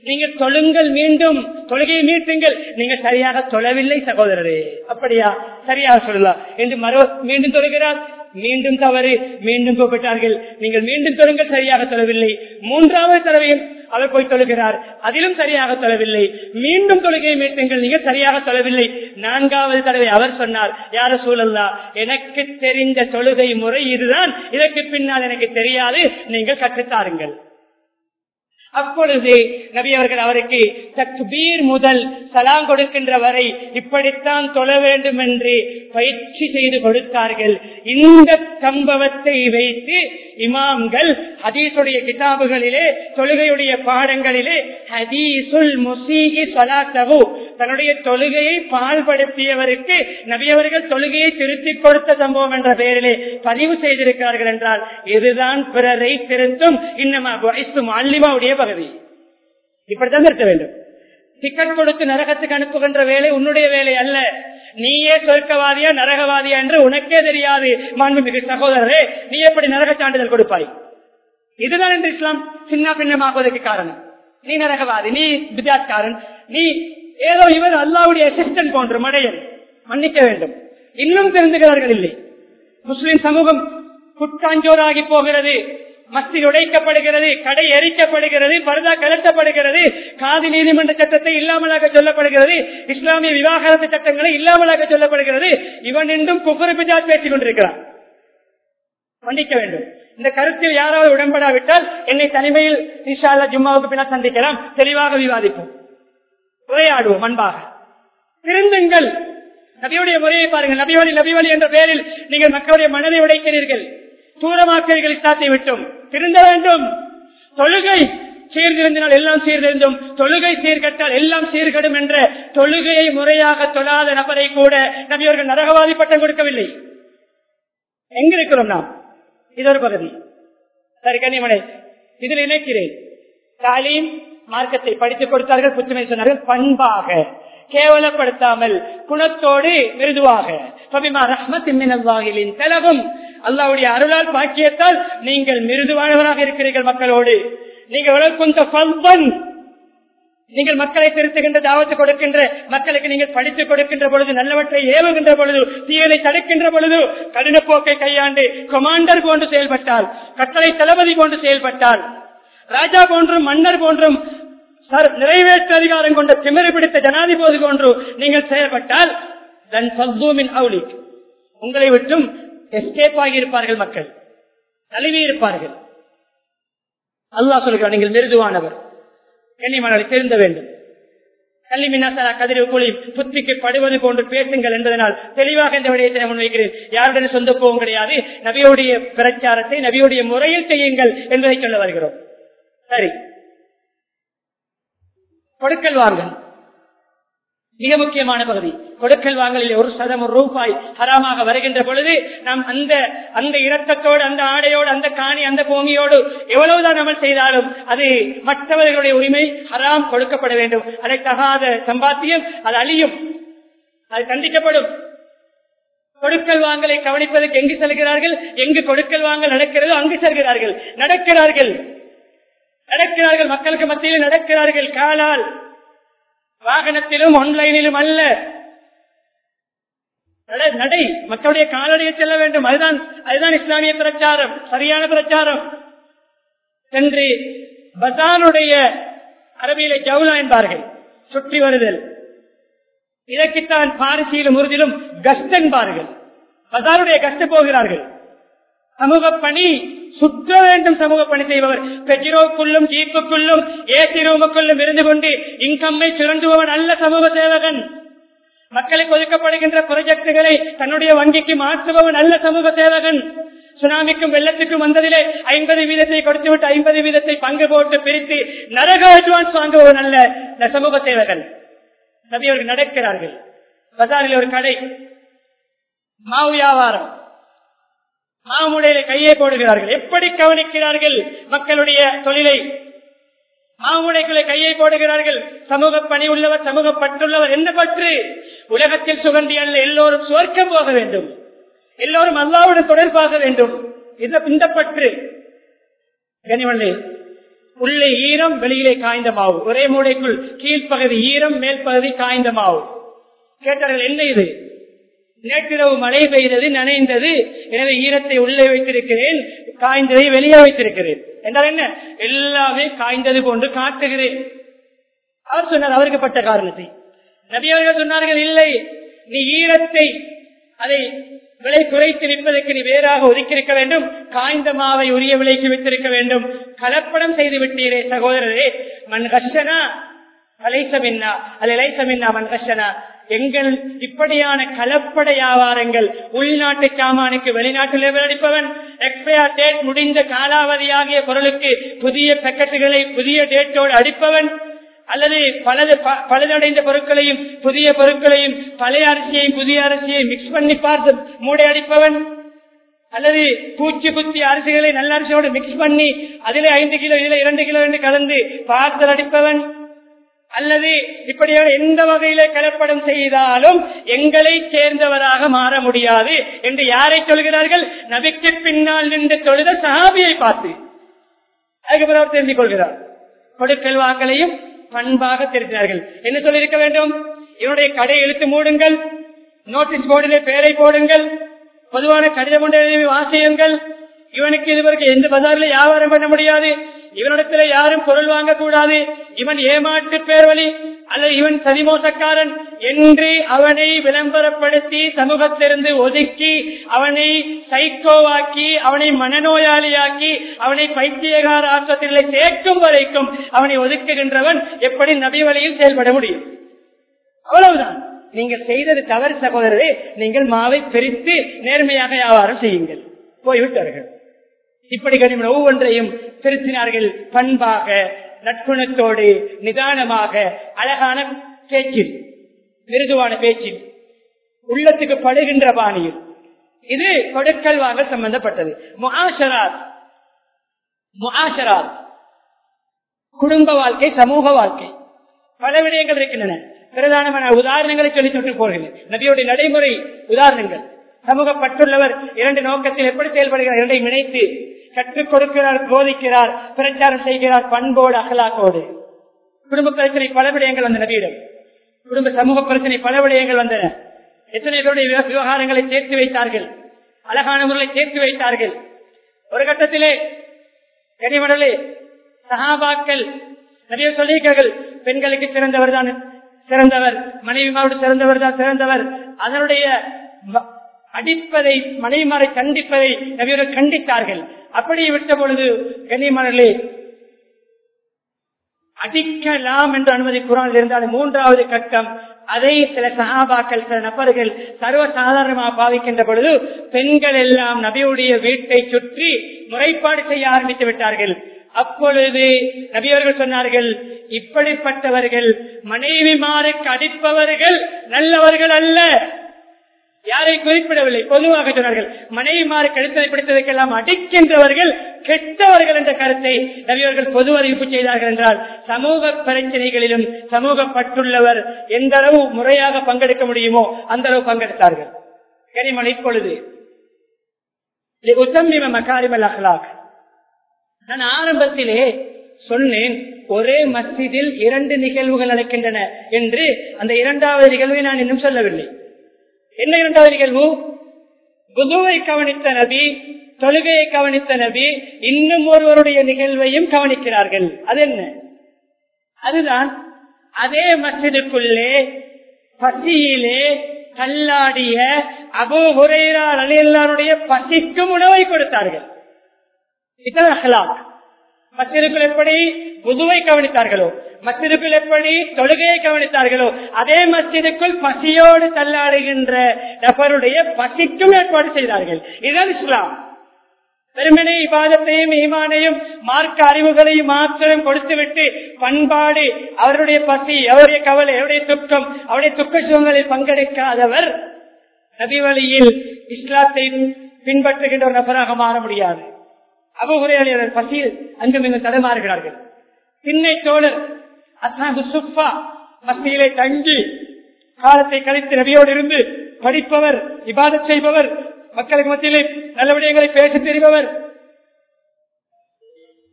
நீங்க தொழுங்கள் மீண்டும் தொழுகையை மீட்டுங்கள் நீங்க சரியாக தொழவில்லை சகோதரரே அப்படியா சரியாக சொல்லலாம் என்று மறு மீண்டும் தொழுகிறார் மீண்டும் தவறு மீண்டும் கூப்பிட்டார்கள் நீங்கள் மீண்டும் தொழுங்கள் சரியாக தொழவில்லை மூன்றாவது தடவையும் அவர் போய் தொழுகிறார் அதிலும் சரியாக தொழவில்லை மீண்டும் தொழுகையை மீட்டுங்கள் நீங்கள் சரியாக தொழவில்லை நான்காவது தடவை அவர் சொன்னார் யார சூழல்லா எனக்கு தெரிந்த தொழுகை முறை இதுதான் இதற்கு பின்னால் எனக்கு தெரியாது நீங்கள் கற்றுத்தாருங்கள் அப்பொழுது நபி அவர்கள் அவருக்கு தக்பீர் முதல் சலாம் கொடுக்கின்ற வரை இப்படித்தான் தொழ வேண்டும் என்று பயிற்சி செய்து கொடுத்தார்கள் இந்த சம்பவத்தை வைத்து இமாம்கள் ஹதீசுடைய கிதாபுகளிலே தொழுகையுடைய பாடங்களிலே ஹதீசுல் முசீகி சலாத்தகு தன்னுடைய தொழுகையை பால்படுத்தியவருக்கு நபியவர்கள் தொழுகையை திருத்திக் கொடுத்த சம்பவம் என்ற பெயரிலே பதிவு செய்திருக்கிறார்கள் என்றால் இதுதான் பிறரை திருத்தும் இன்னமா அல்லிமாவுடைய பகுதி இப்படித்தான் திருத்த வேண்டும் டிக்கெட் கொடுத்து நரகத்துக்கு அனுப்புகின்ற வேலை உன்னுடைய வேலை அல்ல நீயே சொர்க்கவாதியா நரகவாதியா என்று உனக்கே தெரியாது மாண்புமிகு சகோதரரே நீ எப்படி நரக சான்றிதழ் கொடுப்பாய் இதுதான் என்று இஸ்லாம் சின்ன பின்னமாக்குவதற்கு காரணம் நீ நரகவாதி நீ வித்யாத்காரன் நீ ஏதோ இவர் அல்லாவுடைய அசிஸ்டன்ட் போன்ற மடையன் மன்னிக்க வேண்டும் இன்னும் தெரிந்துகிறார்கள் இல்லை முஸ்லிம் சமூகம் குட்டாஞ்சோராகி போகிறது மஸ்தில் உடைக்கப்படுகிறது கடை எரிக்கப்படுகிறது பரதா கலட்டப்படுகிறது காதி நீதிமன்ற சட்டத்தை இல்லாமலாக சொல்லப்படுகிறது இஸ்லாமிய விவாகரத்து சட்டங்களை இல்லாமலாக சொல்லப்படுகிறது இவன் என்றும் குஃபரு பிஜாத் பேசிக் கொண்டிருக்கிறான் மன்னிக்க வேண்டும் இந்த கருத்தில் யாராவது உடன்படாவிட்டால் என்னை தனிமையில் இன்ஷால்லா ஜும்மாவுக்கு பின்னால் சந்திக்கலாம் தெளிவாக விவாதிப்போம் உரையாடுவோம் அன்பாக திருந்துங்கள் நபியுடைய முறையை பாருங்கள் நபிவழி நபிவழி என்ற பெயரில் நீங்கள் மக்களுடைய மனதை உடைக்கிறீர்கள் தூரமாக்கிறீர்கள் இஸ்லாத்தை விட்டும் திருந்த வேண்டும் தொழுகை சீர்திருந்தினால் எல்லாம் சீர்திருந்தும் தொழுகை சீர்கட்டால் எல்லாம் சீர்கடும் என்ற தொழுகையை முறையாக தொழாத நபரை கூட நபியவர்கள் நரகவாதி பட்டம் கொடுக்கவில்லை எங்க இருக்கிறோம் நாம் இது ஒரு பகுதி சரி கனிமனை இதில் இணைக்கிறேன் தாலீம் மார்க்கத்தை படித்துக் கொடுத்தார்கள் புத்துமை சொன்னார்கள் பண்பாக கேவலப்படுத்தாமல் குணத்தோடு மிருதுவாக தலகும் அல்லாவுடைய அருளால் பாக்கியத்தால் நீங்கள் மிருதுவானவராக இருக்கிறீர்கள் மக்களோடு நீங்கள் வளர்க்கின்ற நீங்கள் மக்களை திருத்துகின்ற தாவத்து கொடுக்கின்ற மக்களுக்கு நீங்கள் படித்துக் கொடுக்கின்ற பொழுது நல்லவற்றை ஏவுகின்ற பொழுது தீயதை தடுக்கின்ற பொழுது கடின போக்கை கையாண்டு கொமாண்டர் போன்று செயல்பட்டால் கட்டளை தளபதி போன்று செயல்பட்டால் ராஜா போன்றும் மன்னர் போன்றும் நிறைவேற்று அதிகாரம் கொண்ட திமிரை பிடித்த ஜனாதிபதி போன்று நீங்கள் செயல்பட்டால் உங்களை விட்டும் எஸ்கேப் ஆகி இருப்பார்கள் மக்கள் தழுவி இருப்பார்கள் அல்லா சொல்கிறார் நீங்கள் மிருதுவானவர் கன்னிமணலை திருந்த வேண்டும் கல்வி மின்னாசாரா கதிரவு கூலி புத்திக்கு படுவது போன்று பேசுங்கள் என்பதனால் தெளிவாக இந்த விடயத்தை முன்வைக்கிறேன் யாருடன் சொந்த போவும் கிடையாது நபியோடைய பிரச்சாரத்தை நபியோடைய முறையில் செய்யுங்கள் என்பதை சொல்ல வருகிறோம் சரி கொடுக்கல் வாங்கல் மிக முக்கியமான பகுதி கொடுக்கல் வாங்கலில் ஒரு சதம் ஒரு ரூபாய் ஹராமாக வருகின்ற பொழுது நாம் அந்த அந்த இரத்தத்தோடு அந்த ஆடையோடு அந்த காணி அந்த பூமியோடு எவ்வளவுதான் அமல் செய்தாலும் அது மற்றவர்களுடைய உரிமை ஹராம் கொடுக்கப்பட வேண்டும் அதை தகாத சம்பாத்தியம் அது அழியும் அது கண்டிக்கப்படும் கொடுக்கல் வாங்கலை கவனிப்பதற்கு எங்கு செல்கிறார்கள் எங்கு கொடுக்கல் வாங்கல் நடக்கிறதோ அங்கு செல்கிறார்கள் நடக்கிறார்கள் நடக்கிறார்கள் மக்களுக்கு மத்தியில் நடக்கிறார்கள் காலால் வாகனத்திலும் ஆன்லைனிலும் அல்ல நடை மக்களுடைய காலடியை செல்ல வேண்டும் அதுதான் அதுதான் இஸ்லாமிய பிரச்சாரம் சரியான பிரச்சாரம் சென்று பசானுடைய அரபியில ஜவுலா என்பார்கள் சுற்றி வருதல் இதற்குத்தான் பாரிசியிலும் உறுதியிலும் கஸ்ட் என்பார்கள் பசாருடைய கஷ்ட போகிறார்கள் சமூக பணி சுற்ற வேண்டும் சமூக பணி செய்பவர் பெட்ரோக்குள்ளும் ஜீப்புக்குள்ளும் ஏசி ரூமுக்குள்ளும் இருந்து கொண்டு இன்கம்மை சுரண்டுபவன் அல்ல சமூக சேவகன் மக்களுக்கு ஒதுக்கப்படுகின்ற ப்ராஜெக்டுகளை தன்னுடைய வங்கிக்கு மாற்றுபவன் அல்ல சமூக சேவகன் சுனாமிக்கும் வெள்ளத்துக்கும் வந்ததிலே ஐம்பது வீதத்தை கொடுத்துவிட்டு ஐம்பது வீதத்தை பங்கு போட்டு பிரித்து நரக அட்வான்ஸ் வாங்குபவன் அல்ல இந்த சமூக சேவகன் நபியவர்கள் நடக்கிறார்கள் பசாரில் ஒரு கடை மாவு வியாபாரம் மாமுடையில கையை போடுகிறார்கள் எப்படி கவனிக்கிறார்கள் மக்களுடைய தொழிலை மாமுடைக்குள்ளே கையை போடுகிறார்கள் சமூக பணி உள்ளவர் சமூக பற்றுள்ளவர் என்ன பற்று உலகத்தில் சுகண்டி அல்ல எல்லோரும் சுவர்க்கம் போக வேண்டும் எல்லோரும் அல்லாவுடன் தொடர்பாக வேண்டும் இந்த பற்று கனிவண்ணே உள்ளே ஈரம் வெளியிலே காய்ந்த மாவு ஒரே மூடைக்குள் கீழ்ப்பகுதி ஈரம் மேல் பகுதி காய்ந்த மாவு கேட்டார்கள் என்ன இது நேற்றிரவு மழை பெய்தது நனைந்தது எனவே ஈரத்தை உள்ளே வைத்திருக்கிறேன் காய்ந்ததை வெளியே வைத்திருக்கிறேன் என்றால் என்ன எல்லாமே காய்ந்தது போன்று காட்டுகிறேன் அவர் சொன்னார் அவருக்கு பட்ட காரணத்தை நபியவர்கள் சொன்னார்கள் இல்லை நீ ஈரத்தை அதை விலை குறைத்து நிற்பதற்கு நீ வேறாக ஒதுக்கியிருக்க வேண்டும் காய்ந்த மாவை உரிய விலைக்கு விட்டிருக்க வேண்டும் கலப்படம் செய்து விட்டீரே சகோதரரே மண் கஷனா அலைசமின்னா அல்ல இலைசமின்னா மண் கஷனா எங்கள் இப்படியான கலப்பட வியாபாரங்கள் உள்நாட்டு சாமானுக்கு வெளிநாட்டில் விளைவிப்பவன் எக்ஸ்பயர் டேட் முடிந்த காலாவதியாகிய பொருளுக்கு புதிய பேக்கெட்டுகளை புதிய டேட்டோடு அடிப்பவன் அல்லது பலது பழுதடைந்த பொருட்களையும் புதிய பொருட்களையும் பழைய அரிசியையும் புதிய அரிசியை மிக்ஸ் பண்ணி பார்த்து மூடை அடிப்பவன் அல்லது பூச்சி குத்தி அரிசிகளை நல்ல அரிசியோடு மிக்ஸ் பண்ணி அதிலே ஐந்து கிலோ இதில் இரண்டு கிலோ என்று கலந்து பார்சல் அடிப்பவன் அல்லது இப்படியான எந்த வகையில கலப்படம் செய்தாலும் எங்களை சேர்ந்தவராக மாற முடியாது என்று யாரை சொல்கிறார்கள் நபிக்கு பின்னால் நின்று தொழுத சஹாபியை பார்த்து அதுக்கு பிறகு தெரிந்து கொள்கிறார் கொடுக்கல் வாங்கலையும் பண்பாக திருத்தினார்கள் என்ன சொல்லியிருக்க வேண்டும் இவனுடைய கடை இழுத்து மூடுங்கள் நோட்டீஸ் போர்டிலே பெயரை போடுங்கள் பொதுவான கடிதம் ஒன்றை வாசியுங்கள் இவனுக்கு இதுவரைக்கும் எந்த பஜாரில் வியாபாரம் பண்ண முடியாது இவனிடத்துல யாரும் பொருள் வாங்கக்கூடாது இவன் ஏமாற்று பேர்வழி அல்லது இவன் சதிமோசக்காரன் என்று அவனை விளம்பரப்படுத்தி சமூகத்திலிருந்து ஒதுக்கி அவனை சைக்கோவாக்கி அவனை மனநோயாளியாக்கி அவனை பைத்தியகார ஆஸ்பத்திரிகளை சேர்க்கும் வரைக்கும் அவனை ஒதுக்குகின்றவன் எப்படி நபி வழியில் செயல்பட முடியும் அவ்வளவுதான் நீங்கள் செய்தது தவறு சகோதரரே நீங்கள் மாவை பிரித்து நேர்மையாக வியாபாரம் செய்யுங்கள் போய்விட்டார்கள் இப்படி கனிமன் ஒவ்வொன்றையும் திருத்தினார்கள் பண்பாக நட்புணத்தோடு நிதானமாக அழகான பேச்சில் மிருதுவான பேச்சில் உள்ளத்துக்கு படுகின்ற பாணியில் இது கொடுக்கல் வாங்க சம்பந்தப்பட்டது முஆஷராத் முஆஷராத் குடும்ப வாழ்க்கை சமூக வாழ்க்கை பல விடயங்கள் இருக்கின்றன பிரதானமான உதாரணங்களை சொல்லி தொட்டு போகிறேன் நபியுடைய நடைமுறை உதாரணங்கள் சமூகப்பட்டுள்ளவர் இரண்டு நோக்கத்தில் எப்படி செயல்படுகிறார் இரண்டை இணைத்து கற்றுக் கொடுக்கிறார் போதிக்கிறார் பிரச்சாரம் செய்கிறார் பண்போடு அகலாக்கோடு குடும்ப பிரச்சனை பல விடயங்கள் வந்த நபியிடம் குடும்ப சமூக பிரச்சனை பல விடயங்கள் வந்தன எத்தனை பேருடைய விவகாரங்களை சேர்த்து வைத்தார்கள் அழகான முறையை சேர்த்து வைத்தார்கள் ஒரு கட்டத்திலே கனிமடலே சகாபாக்கள் நிறைய சொல்லியிருக்கார்கள் பெண்களுக்கு சிறந்தவர் தான் சிறந்தவர் மனைவிமாரோடு சிறந்தவர் தான் சிறந்தவர் அதனுடைய அடிப்பதை மனைவிமாரை கண்டிப்பதை நபியர்கள் கண்டித்தார்கள் அப்படி விட்ட பொழுது கண்ணியமானே அடிக்கலாம் என்ற அனுமதி குரானில் இருந்தால் மூன்றாவது கட்டம் அதை சில சகாபாக்கள் சில நபர்கள் சர்வ சாதாரணமாக பாவிக்கின்ற பொழுது பெண்கள் எல்லாம் நபியுடைய வீட்டை சுற்றி முறைப்பாடு செய்ய ஆரம்பித்து விட்டார்கள் அப்பொழுது நபியவர்கள் சொன்னார்கள் இப்படிப்பட்டவர்கள் மனைவிமாருக்கு அடிப்பவர்கள் நல்லவர்கள் அல்ல யாரை குறிப்பிடவில்லை பொதுவாக சொன்னார்கள் மனைவிமாறு கழுத்தலை பிடித்ததற்கெல்லாம் அடிக்கின்றவர்கள் கெட்டவர்கள் என்ற கருத்தை நபியவர்கள் பொது அறிவிப்பு செய்தார்கள் என்றால் சமூக பிரச்சனைகளிலும் சமூகப்பட்டுள்ளவர் எந்த அளவு முறையாக பங்கெடுக்க முடியுமோ அந்த அளவு பங்கெடுத்தார்கள் கரிமன் இப்பொழுது மகாரிமல் அஹ்லாக் நான் ஆரம்பத்திலே சொன்னேன் ஒரே மஸ்ஜிதில் இரண்டு நிகழ்வுகள் நடக்கின்றன என்று அந்த இரண்டாவது நிகழ்வை நான் இன்னும் சொல்லவில்லை என்ன இரண்டாவது நிகழ்வு குதுவை கவனித்த நபி தொழுகையை கவனித்த நபி இன்னும் ஒருவருடைய நிகழ்வையும் கவனிக்கிறார்கள் அது என்ன அதுதான் அதே மசிதுக்குள்ளே பசியிலே கல்லாடிய அபு ஹுரேரா அலியல்லாருடைய பசிக்கும் உணவை கொடுத்தார்கள் இதுதான் அஹ்லாக் மசிதுக்குள் எப்படி புதுவை கவனித்தார்களோ மஸ்ஜிதுக்குள் எப்படி தொழுகையை கவனித்தார்களோ அதே மஸ்ஜிதுக்குள் பசியோடு தள்ளாடுகின்ற நபருடைய பசிக்கும் ஏற்பாடு செய்தார்கள் இதுதான் இஸ்லாம் பெருமனை விவாதத்தையும் ஈமானையும் மார்க்க அறிவுகளையும் மாத்திரம் கொடுத்துவிட்டு பண்பாடு அவருடைய பசி அவருடைய கவலை அவருடைய துக்கம் அவருடைய துக்க சுகங்களில் பங்கெடுக்காதவர் நபி வழியில் இஸ்லாத்தை பின்பற்றுகின்ற ஒரு நபராக மாற முடியாது அபுகுரையாளர் பசியில் அங்கும் இங்கும் தடமாறுகிறார்கள் திண்ணை தோழர் அசாபு சுப்பா மத்தியிலே தங்கி காலத்தை கழித்து நபியோடு இருந்து படிப்பவர் இபாதத் செய்பவர் மக்களுக்கு மத்தியிலே நல்ல விடயங்களை பேச தெரிபவர்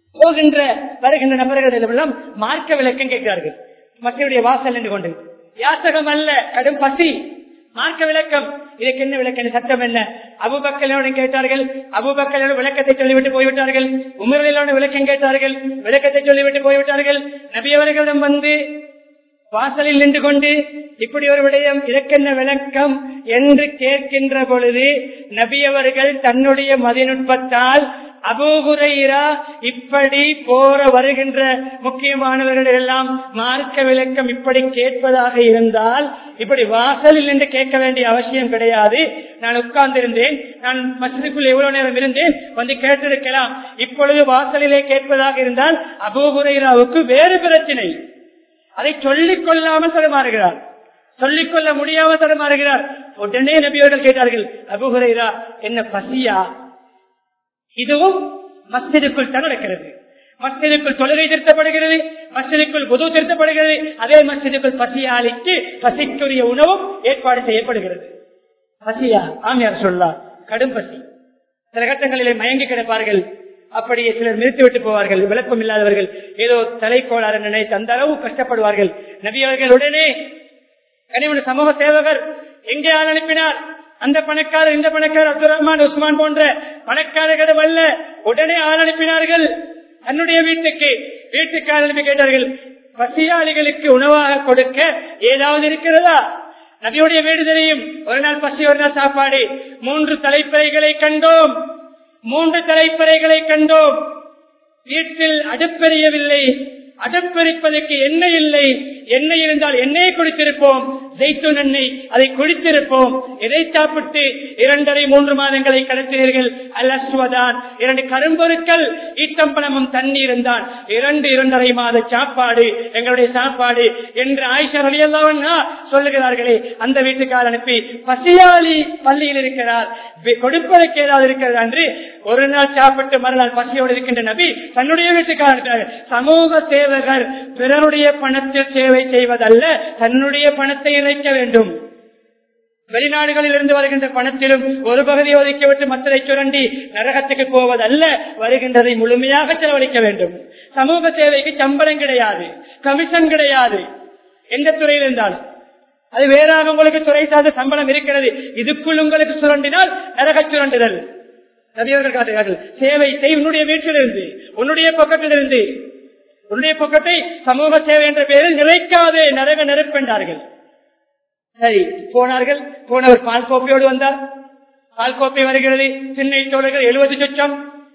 போகின்ற வருகின்ற நபர்களிடம் மார்க்க விளக்கம் கேட்கிறார்கள் மக்களுடைய வாசல் நின்று கொண்டு யாசகம் அல்ல கடும் பசி மார்க்க விளக்கம் இதுக்கு என்ன விளக்கம் சட்டம் என்ன அபுபக்கலோட கேட்டார்கள் அபுபக்கலோட விளக்கத்தை சொல்லிவிட்டு போய்விட்டார்கள் உமரிலோட விளக்கம் கேட்டார்கள் விளக்கத்தை சொல்லிவிட்டு போய்விட்டார்கள் நபியவர்களிடம் வந்து வாசலில் நின்று கொண்டு இப்படி ஒரு விடயம் இதற்கென்ன விளக்கம் என்று கேட்கின்ற பொழுது நபியவர்கள் தன்னுடைய மதிநுட்பத்தால் அபூகுரைரா இப்படி போற வருகின்ற முக்கியமானவர்கள் எல்லாம் மார்க்க விளக்கம் இப்படி கேட்பதாக இருந்தால் இப்படி வாசலில் நின்று கேட்க வேண்டிய அவசியம் கிடையாது நான் உட்கார்ந்திருந்தேன் நான் மசிதுக்குள் எவ்வளவு நேரம் இருந்தேன் வந்து கேட்டிருக்கலாம் இப்பொழுது வாசலிலே கேட்பதாக இருந்தால் அபூகுரைராவுக்கு வேறு பிரச்சனை அதை சொல்லிக் கொள்ளாமல் தடுமாறுகிறார் சொல்லிக் கொள்ள முடியாமல் தடுமாறுகிறார் உடனே நபியோர்கள் கேட்டார்கள் அபுகுரைரா என்ன பசியா இதுவும் மஸ்ஜிதுக்குள் தான் நடக்கிறது மஸ்ஜிதுக்குள் தொழுகை திருத்தப்படுகிறது மஸ்ஜிதுக்குள் புது திருத்தப்படுகிறது அதே மஸ்ஜிதுக்குள் பசியாளிக்கு பசிக்குரிய உணவும் ஏற்பாடு செய்யப்படுகிறது பசியா ஆமியார் சொல்லா கடும் பசி சில கட்டங்களிலே மயங்கி கிடப்பார்கள் அப்படியே சிலர் நிறுத்தி விட்டு போவார்கள் விளக்கம் இல்லாதவர்கள் ஏதோ தலைக்கோளாறு நினைத்து அந்த அளவு கஷ்டப்படுவார்கள் நபி அவர்கள் உடனே கனிமன சமூக சேவகர் எங்கே ஆள் அனுப்பினார் அந்த பணக்காரர் இந்த பணக்காரர் அப்துல் ரஹ்மான் உஸ்மான் போன்ற பணக்காரர்களிடம் அல்ல உடனே ஆள் அனுப்பினார்கள் தன்னுடைய வீட்டுக்கு வீட்டுக்கு ஆள் அனுப்பி கேட்டார்கள் பசியாளிகளுக்கு உணவாக கொடுக்க ஏதாவது இருக்கிறதா நபியுடைய வீடு தெரியும் ஒரு நாள் பசி ஒரு நாள் சாப்பாடு மூன்று தலைப்பறைகளை கண்டோம் மூன்று தலைப்பறைகளை கண்டோம் வீட்டில் அடுப்பெரியவில்லை அடுப்பெரிப்பதற்கு எண்ணெய் இல்லை எண்ணெய் இருந்தால் எண்ணெயை குடித்திருப்போம் ஜெய்த்தூன் எண்ணெய் அதை குடித்திருப்போம் எதை சாப்பிட்டு இரண்டரை மூன்று மாதங்களை கடத்தினீர்கள் அல்லஸ்வதான் இரண்டு கரும்பொருட்கள் ஈட்டம்பழமும் தண்ணீரும் தான் இரண்டு இரண்டரை மாத சாப்பாடு எங்களுடைய சாப்பாடு என்று ஆயிஷா அலியல்லா சொல்லுகிறார்களே அந்த வீட்டுக்கார் அனுப்பி பசியாளி பள்ளியில் இருக்கிறார் கொடுப்பதற்கு ஏதாவது இருக்கிறது என்று ஒரு நாள் சாப்பிட்டு மறுநாள் பசியோடு இருக்கின்ற நபி தன்னுடைய வீட்டுக்கார அனுப்பினார் சமூக சேவகர் பிறருடைய பணத்தில் சேவை செய்வதல்ல தன்னுடைய பணத்தை இணைக்க வேண்டும் வெளிநாடுகளில் இருந்து வருகின்ற பணத்திலும் ஒரு பகுதியை ஒதுக்கிவிட்டு மற்றதை சுரண்டி நரகத்துக்கு போவதல்ல வருகின்றதை முழுமையாக செலவழிக்க வேண்டும் சமூக சேவைக்கு சம்பளம் கிடையாது கமிஷன் கிடையாது எந்த துறையில் இருந்தாலும் அது வேறாக உங்களுக்கு துறை சார்ந்த சம்பளம் இருக்கிறது இதுக்குள் உங்களுக்கு சுரண்டினால் நரக சுரண்டுதல் நபியவர்கள் காட்டுகிறார்கள் சேவை செய் உன்னுடைய வீட்டிலிருந்து உன்னுடைய பக்கத்திலிருந்து உன்னுடைய பக்கத்தை சமூக சேவை என்ற பெயரில் நிறைக்காதே நரக நெருப்பென்றார்கள் சரி போனார்கள் போனவர் பால் கோப்பையோடு வந்தார் பால் கோப்பை வருகிறது சின்ன தோழர்கள் எழுபது சொச்சம்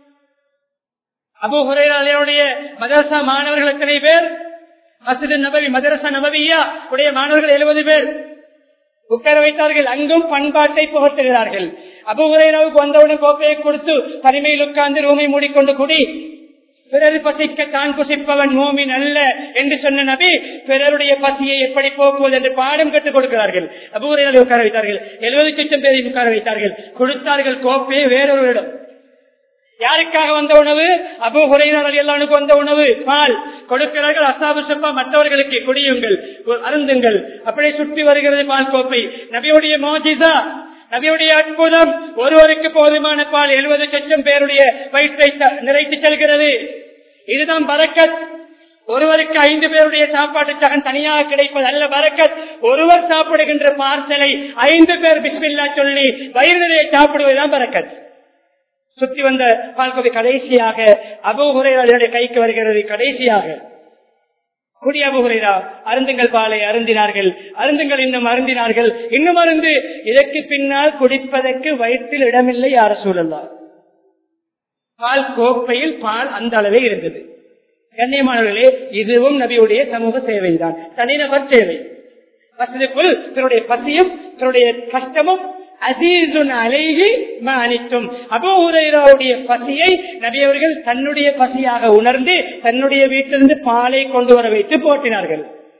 அபு ஹுரையாளையுடைய மதரசா மாணவர்கள் எத்தனை பேர் மசித நபவி மதரசா நபவியா உடைய மாணவர்கள் எழுபது பேர் உட்கார வைத்தார்கள் அங்கும் பண்பாட்டை புகட்டுகிறார்கள் அபுகுரையாவுக்கு வந்தவுடன் கோப்பையை கொடுத்து தனிமையில் உட்கார்ந்து ரூமை மூடிக்கொண்டு குடி பிறர் பசிக்க தான் புசிப்பவன் மோமின் அல்ல என்று சொன்ன நபி பிறருடைய பசியை எப்படி போக்குவது என்று பாடம் கற்றுக் கொடுக்கிறார்கள் அபுகுரையாவை உட்கார வைத்தார்கள் எழுபது லட்சம் பேரை உட்கார வைத்தார்கள் கொடுத்தார்கள் கோப்பையை வேறொருவரிடம் யாருக்காக வந்த உணவு அபு ஹுரையினர் எல்லானுக்கு வந்த உணவு பால் கொடுக்கிறார்கள் அசாபு சப்பா மற்றவர்களுக்கு குடியுங்கள் அருந்துங்கள் அப்படியே சுற்றி வருகிறது பால் கோப்பை நபியுடைய மோஜிசா நபியுடைய அற்புதம் ஒருவருக்கு போதுமான பால் எழுபது லட்சம் பேருடைய வயிற்றை நிறைத்து செல்கிறது இதுதான் பரக்கத் ஒருவருக்கு ஐந்து பேருடைய சாப்பாட்டு சகன் தனியாக கிடைப்பது அல்ல பரக்கத் ஒருவர் சாப்பிடுகின்ற பார்சலை ஐந்து பேர் பிஸ்மில்லா சொல்லி வயிறு நிறைய சாப்பிடுவதுதான் பரக்கத் சுற்றி வந்த பால்கோவை கடைசியாக அபுகுரையாளருடைய கைக்கு வருகிறது கடைசியாக குடி அபுகுரைரா அருந்துங்கள் பாலை அருந்தினார்கள் அருந்துங்கள் இன்னும் அருந்தினார்கள் இன்னும் அருந்து இதற்கு பின்னால் குடிப்பதற்கு வயிற்றில் இடமில்லை யார சூழல்லா பால் கோப்பையில் பால் அந்த அளவே இருந்தது கண்ணியமானவர்களே இதுவும் நபியுடைய சமூக சேவைதான் தனிநபர் சேவை வசதிக்குள் பிறருடைய பசியும் பிறருடைய கஷ்டமும் அசீசுன் அலைகி அனைத்தும் அபூரையாவுடைய பசியை நபியவர்கள் தன்னுடைய பசியாக உணர்ந்து தன்னுடைய வீட்டிலிருந்து பாலை கொண்டு வர வைத்து போட்டினார்கள்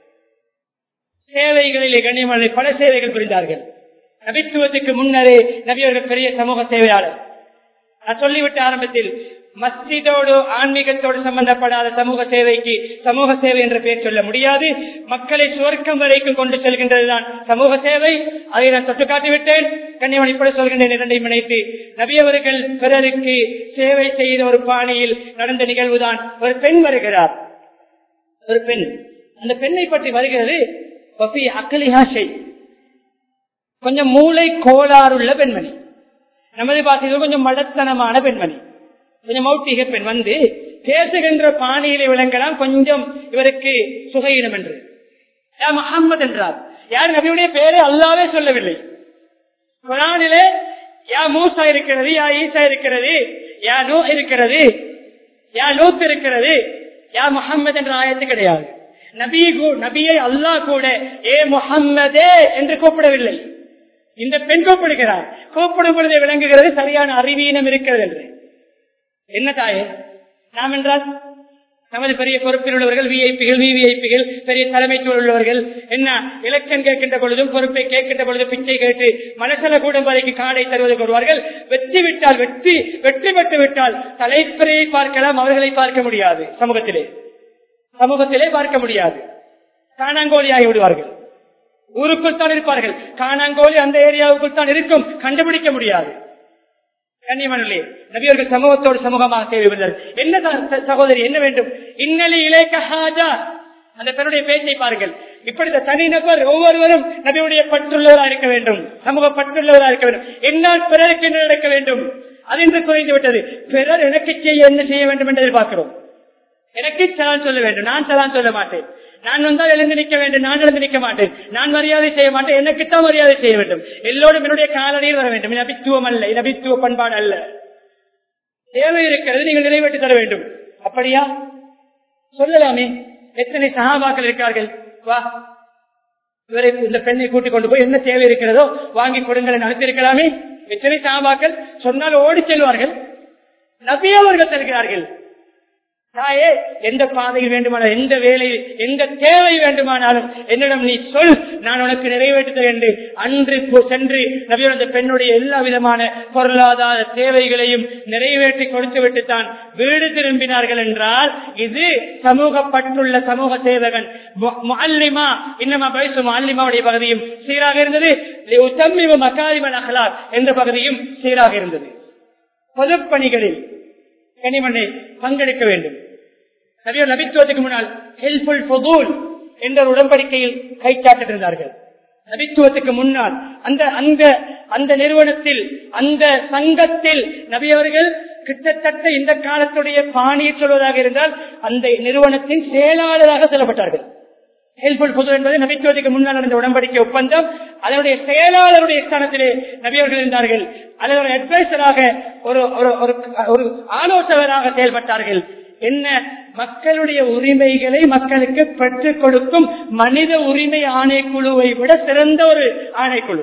சேவைகளிலே கண்ணியமான பல சேவைகள் புரிந்தார்கள் நபித்துவத்துக்கு முன்னரே நபியவர்கள் பெரிய சமூக சேவையாளர் நான் சொல்லிவிட்ட ஆரம்பத்தில் மஸ்ஜிதோடு ஆன்மீகத்தோடு சம்பந்தப்படாத சமூக சேவைக்கு சமூக சேவை என்ற பெயர் சொல்ல முடியாது மக்களை சுவர்க்கம் வரைக்கும் கொண்டு செல்கின்றதுதான் சமூக சேவை அதை நான் தொட்டு காட்டிவிட்டேன் கண்ணியவன் இப்படி சொல்கின்றேன் இரண்டையும் இணைத்து நபியவர்கள் பிறருக்கு சேவை செய்த ஒரு பாணியில் நடந்த நிகழ்வுதான் ஒரு பெண் வருகிறார் ஒரு பெண் அந்த பெண்ணை பற்றி வருகிறது அக்கலிஹாஷை கொஞ்சம் மூளை கோளாறுள்ள பெண்மணி நமது பாசையில் கொஞ்சம் மடத்தனமான பெண்மணி கொஞ்சம் மௌட்டிக பெண் வந்து பேசுகின்ற பாணியிலே விளங்கலாம் கொஞ்சம் இவருக்கு சுகையினம் என்று யா முகம்மது என்றார் யார் நபியுடைய பேரை அல்லாவே சொல்லவில்லை குரானிலே யா மூசா இருக்கிறது யா ஈசா இருக்கிறது யா நூ இருக்கிறது யா லூத் இருக்கிறது யா முகம்மது என்ற ஆயத்து கிடையாது நபி நபியை அல்லாஹ் கூட ஏ முகம்மதே என்று கூப்பிடவில்லை இந்த பெண் கூப்பிடுகிறார் கூப்பிடும் பொழுது விளங்குகிறது சரியான அறிவீனம் இருக்கிறது என்று என்ன தாயே நாம் என்றால் நமது பெரிய பொறுப்பில் உள்ளவர்கள் விஐபிகள் விவிஐபிகள் பெரிய தலைமைத்துவம் உள்ளவர்கள் என்ன எலெக்ஷன் கேட்கின்ற பொழுதும் பொறுப்பை கேட்கின்ற பொழுது பிச்சை கேட்டு மனசல கூடும் வரைக்கு காடை தருவதற்கு வருவார்கள் வெற்றி விட்டால் வெற்றி வெற்றி பெற்று விட்டால் தலைப்பறையை பார்க்கலாம் அவர்களை பார்க்க முடியாது சமூகத்திலே சமூகத்திலே பார்க்க முடியாது காணாங்கோழி ஆகி விடுவார்கள் ஊருக்குள் தான் இருப்பார்கள் காணாங்கோழி அந்த ஏரியாவுக்குள் தான் இருக்கும் கண்டுபிடிக்க முடியாது கண்ணியமனே நபியர்கள் சமூகத்தோடு சமூகமாக செய்வார்கள் என்ன சகோதரி என்ன வேண்டும் இன்னலி இலேக்க ஹாஜா அந்த பெண்ணுடைய பேச்சை பாருங்கள் இப்படி தனிநபர் ஒவ்வொருவரும் நபியுடைய பற்றுள்ளவராக இருக்க வேண்டும் சமூக பற்றுள்ளவராக இருக்க வேண்டும் என்னால் பிறருக்கு என்ன நடக்க வேண்டும் அது என்று குறைந்து விட்டது பிறர் எனக்கு செய்ய என்ன செய்ய வேண்டும் என்று எதிர்பார்க்கிறோம் எனக்கு சலான் சொல்ல வேண்டும் நான் சலான் சொல்ல மாட்டேன் நான் வந்தால் எழுந்து நிற்க வேண்டும் நான் எழுந்து நிற்க மாட்டேன் நான் மரியாதை செய்ய மாட்டேன் எனக்குத்தான் மரியாதை செய்ய வேண்டும் எல்லோரும் என்னுடைய காலடியில் வர வேண்டும் நபித்துவம் அல்ல நபித்துவ பண்பாடு அல்ல தேவை இருக்கிறது நீங்கள் நிறைவேற்றி தர வேண்டும் அப்படியா சொல்லலாமே எத்தனை சகாபாக்கள் இருக்கார்கள் வா இவரை இந்த பெண்ணை கூட்டிக் கொண்டு போய் என்ன தேவை இருக்கிறதோ வாங்கி கொடுங்கள் அனுப்பியிருக்கலாமே எத்தனை சகாபாக்கள் சொன்னால் ஓடி செல்வார்கள் நபியவர்கள் செல்கிறார்கள் தாயே எந்த பாதையில் வேண்டுமானாலும் எந்த வேலையில் எந்த தேவை வேண்டுமானாலும் என்னிடம் நீ சொல் நான் உனக்கு நிறைவேற்ற என்று அன்று சென்று நபியோட பெண்ணுடைய எல்லா விதமான பொருளாதார தேவைகளையும் நிறைவேற்றி கொடுத்து விட்டுத்தான் வீடு திரும்பினார்கள் என்றால் இது சமூகப்பட்டுள்ள சமூக சேவகன் அல்லிமா இன்னமா பேசு அல்லிமாவுடைய பகுதியும் சீராக இருந்தது மக்காரிமன் அகலார் என்ற பகுதியும் சீராக இருந்தது பொதுப்பணிகளில் கனிமண்ணை பங்கெடுக்க வேண்டும் நபியர் நபித்துவத்துக்கு முன்னால் ஹெல்புல் பொதூல் என்ற ஒரு உடன்படிக்கையில் கைச்சாட்டிருந்தார்கள் நபித்துவத்துக்கு முன்னால் அந்த அந்த அந்த நிறுவனத்தில் அந்த சங்கத்தில் நபியவர்கள் கிட்டத்தட்ட இந்த காலத்துடைய பாணியை சொல்வதாக இருந்தால் அந்த நிறுவனத்தின் செயலாளராக செல்லப்பட்டார்கள் ஹெல்புல் பொது என்பது நபித்துவத்துக்கு முன்னால் நடந்த உடன்படிக்கை ஒப்பந்தம் அதனுடைய செயலாளருடைய ஸ்தானத்திலே நபியவர்கள் இருந்தார்கள் அதனுடைய அட்வைசராக ஒரு ஒரு ஆலோசகராக செயல்பட்டார்கள் என்ன மக்களுடைய உரிமைகளை மக்களுக்கு பெற்றுக் கொடுக்கும் மனித உரிமை ஆணைக்குழுவை விட சிறந்த ஒரு ஆணைக்குழு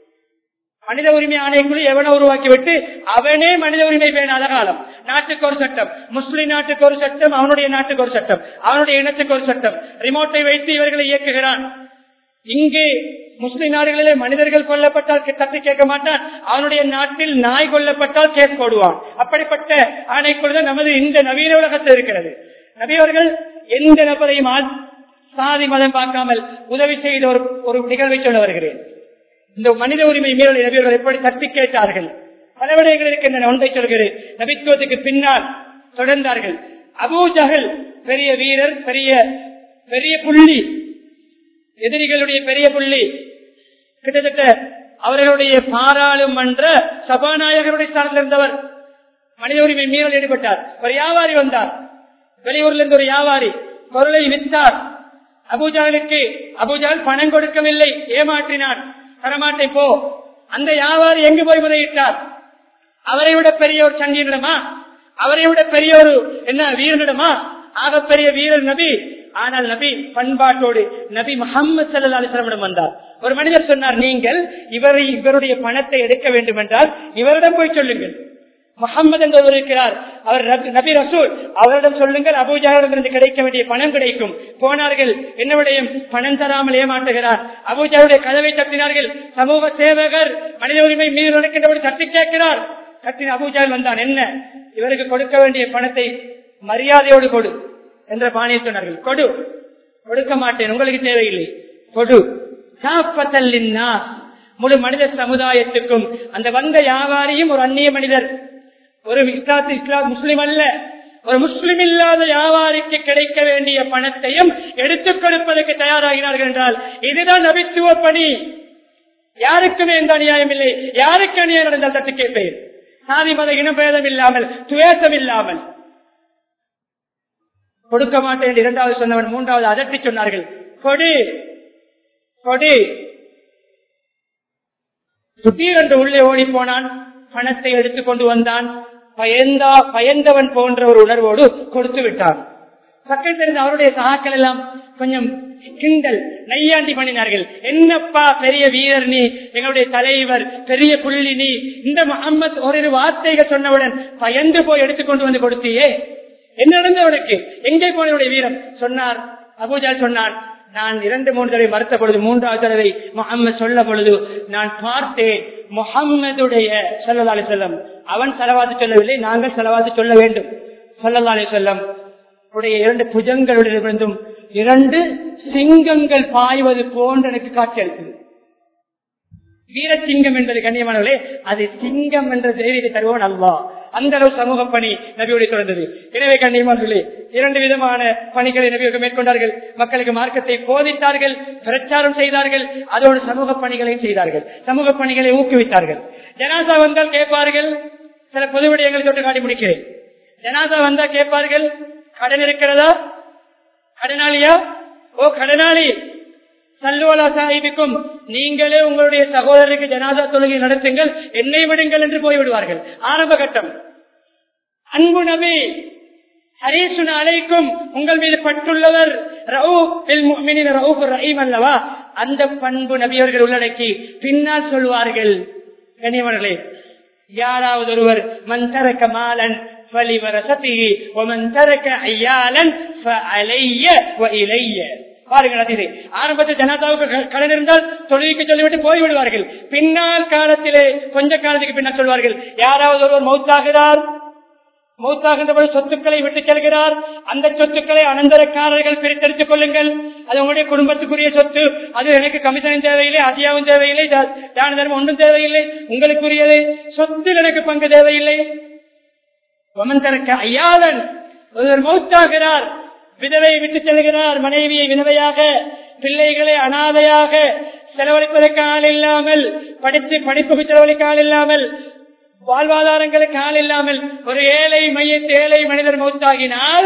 மனித உரிமை ஆணைக்குழு எவனை உருவாக்கிவிட்டு அவனே மனித உரிமை பேணாத காலம் நாட்டுக்கு ஒரு சட்டம் முஸ்லிம் நாட்டுக்கு ஒரு சட்டம் அவனுடைய நாட்டுக்கு ஒரு சட்டம் அவனுடைய இனத்துக்கு ஒரு சட்டம் ரிமோட்டை வைத்து இவர்களை இயக்குகிறான் இங்கே முஸ்லிம் நாடுகளிலே மனிதர்கள் கொல்லப்பட்டால் தப்பி கேட்க மாட்டான் அவனுடைய நாட்டில் நாய் கொல்லப்பட்டால் கேஸ் போடுவான் அப்படிப்பட்ட ஆணைக்குழுதான் நமது இந்த நவீன உலகத்தில் இருக்கிறது நபியவர்கள் எந்த நபரையும் சாதி மதம் பார்க்காமல் உதவி செய்த ஒரு ஒரு நிகழ்வை சொல்ல வருகிறேன் இந்த மனித உரிமை மீறலை நபியவர்கள் எப்படி தட்டி கேட்டார்கள் பல விடயங்கள் இருக்கின்றன ஒன்றை சொல்கிறேன் நபித்துவத்துக்கு பின்னால் தொடர்ந்தார்கள் அபூஜகல் பெரிய வீரர் பெரிய பெரிய புள்ளி எதிரிகளுடைய பெரிய புள்ளி கிட்டத்தட்ட அவர்களுடைய பாராளுமன்ற சபாநாயகருடைய ஸ்தானத்தில் இருந்தவர் மனித உரிமை மீறல் ஈடுபட்டார் ஒரு வியாபாரி வந்தார் வெளியூர்ல இருந்து ஒரு வியாபாரி பொருளை விற்றார் அபூஜாலுக்கு அபூஜால் பணம் கொடுக்கவில்லை ஏமாற்றினான் தரமாட்டை போ அந்த வியாபாரி எங்கு போய் முறையிட்டார் அவரை விட பெரிய ஒரு சங்கியிடமா அவரை விட பெரிய ஒரு என்ன வீரனிடமா ஆகப்பெரிய வீரர் நபி ஆனால் நபி பண்பாட்டோடு நபி முகமது சல்லா அலிஸ்லமிடம் வந்தார் ஒரு மனிதர் சொன்னார் நீங்கள் இவரை இவருடைய பணத்தை எடுக்க வேண்டும் என்றால் இவரிடம் போய் சொல்லுங்கள் முகமது என்பவர் இருக்கிறார் அவர் நபி ரசூல் அவரிடம் சொல்லுங்கள் அபூஜாவிடமிருந்து கிடைக்க வேண்டிய பணம் கிடைக்கும் போனார்கள் என்ன விடயம் பணம் தராமல் ஏமாற்றுகிறார் அபூஜாவுடைய கதவை தட்டினார்கள் சமூக சேவகர் மனித உரிமை மீது நடக்கின்றபடி தட்டி கேட்கிறார் தட்டின அபூஜாவில் வந்தான் என்ன இவருக்கு கொடுக்க வேண்டிய பணத்தை மரியாதையோடு கொடு என்ற பாணியில் சொன்னார்கள் கொடு கொடுக்க மாட்டேன் உங்களுக்கு தேவையில்லை கொடு காப்பத்தல்லின்னா முழு மனித சமுதாயத்துக்கும் அந்த வந்த வியாபாரியும் ஒரு அந்நிய மனிதர் ஒரு இஸ்லாத்து இஸ்லாம் முஸ்லிம் அல்ல ஒரு முஸ்லிம் இல்லாத வியாபாரிக்கு கிடைக்க வேண்டிய பணத்தையும் எடுத்துக் கொடுப்பதற்கு தயாராகிறார்கள் என்றால் இதுதான் நபித்துவ பணி யாருக்குமே எந்த அநியாயம் இல்லை யாருக்கு அநியாயம் நடந்தால் தட்டு கேட்பேன் சாதி மத இனபேதம் இல்லாமல் துவேசம் இல்லாமல் கொடுக்க மாட்டேன் என்று இரண்டாவது சொன்னவன் மூன்றாவது அதட்டி சொன்னார்கள் கொடு கொடு சுத்தீரென்று உள்ளே ஓடி போனான் பணத்தை எடுத்துக் கொண்டு வந்தான் பயந்தா பயந்தவன் போன்ற ஒரு உணர்வோடு கொடுத்து விட்டான் பக்கத்தில் இருந்த அவருடைய சகாக்கள் எல்லாம் கொஞ்சம் கிண்டல் நையாண்டி பண்ணினார்கள் என்னப்பா பெரிய வீரர் நீ எங்களுடைய தலைவர் பெரிய புள்ளி நீ இந்த முகம்மது ஒரு வார்த்தைகள் சொன்னவுடன் பயந்து போய் எடுத்துக்கொண்டு வந்து கொடுத்தியே என்ன நடந்தவனுக்கு எங்கே போனவனுடைய வீரம் சொன்னார் அபூஜா சொன்னான் நான் இரண்டு மூன்று தடவை மறுத்த பொழுது மூன்றாவது தடவை முகம்மது சொல்ல பொழுது நான் பார்த்தேன் முகம்மதுடைய சொல்லலாலே செல்லம் அவன் செலவாது சொல்லவில்லை நாங்கள் செலவாது சொல்ல வேண்டும் சொல்லலாலே செல்லம் உடைய இரண்டு புஜங்களிடமிருந்தும் இரண்டு சிங்கங்கள் பாய்வது போன்று எனக்கு காட்சி அளித்தது வீரசிங்கம் என்பது கண்ணியமானவர்களே அது சிங்கம் என்ற செய்தியை தருவோம் அல்லா அந்த அளவு சமூக பணி நபியோடு தொடர்ந்தது எனவே கண்ணியமானவர்களே இரண்டு விதமான பணிகளை நபியோக மேற்கொண்டார்கள் மக்களுக்கு மார்க்கத்தை போதித்தார்கள் பிரச்சாரம் செய்தார்கள் அதோடு சமூக பணிகளையும் செய்தார்கள் சமூக பணிகளை ஊக்குவித்தார்கள் ஜனாசா வந்தால் கேட்பார்கள் சில பொது விடயங்களை தொட்டு காட்டி முடிக்கிறேன் ஜனாசா வந்தா கேட்பார்கள் கடன் இருக்கிறதா கடனாளியா ஓ கடனாளி சல்லுவலா சாஹிபிக்கும் நீங்களே உங்களுடைய சகோதரருக்கு ஜனாதா தொழுகை நடத்துங்கள் என்னை விடுங்கள் என்று போய்விடுவார்கள் ஆரம்ப கட்டம் அன்பு நபி ஹரீசுன அலைக்கும் உங்கள் மீது பற்றுள்ளவர் ரஹீம் அல்லவா அந்த பண்பு நபியவர்கள் உள்ளடக்கி பின்னால் சொல்வார்கள் கனியவர்களே யாராவது ஒருவர் மந்தரக்க மாலன் فلورثته ومن ترك عيالا فعلي وإلي பாருங்கள் ஆரம்பத்தில் ஜனதாவுக்கு கடன் இருந்தால் தொழிலுக்கு சொல்லிவிட்டு போய்விடுவார்கள் பின்னால் காலத்திலே கொஞ்ச காலத்துக்கு பின்னால் சொல்வார்கள் யாராவது ஒருவர் மௌத்தாகிறார் மௌத்தாகின்றபோது சொத்துக்களை விட்டு செல்கிறார் அந்த சொத்துக்களை அனந்தரக்காரர்கள் பிரித்தெடுத்துக் கொள்ளுங்கள் அது உங்களுடைய குடும்பத்துக்குரிய சொத்து அது எனக்கு கமிஷனும் தேவையில்லை அதியாவும் தேவையில்லை தான தர்மம் ஒன்றும் தேவையில்லை உங்களுக்குரியது சொத்தில் எனக்கு பங்கு தேவையில்லை வமந்தரக்க ஐயாளன் ஒருவர் மௌத்தாகிறார் விதவை விட்டு செல்கிறார் மனைவியை விதவையாக பிள்ளைகளை அனாதையாக செலவழிப்பதற்கு ஆள் இல்லாமல் படித்து படிப்புக்கு செலவழிக்க ஆள் இல்லாமல் வாழ்வாதாரங்களுக்கு ஆள் இல்லாமல் ஒரு ஏழை மையத்து ஏழை மனிதர் மௌத்தாகினால்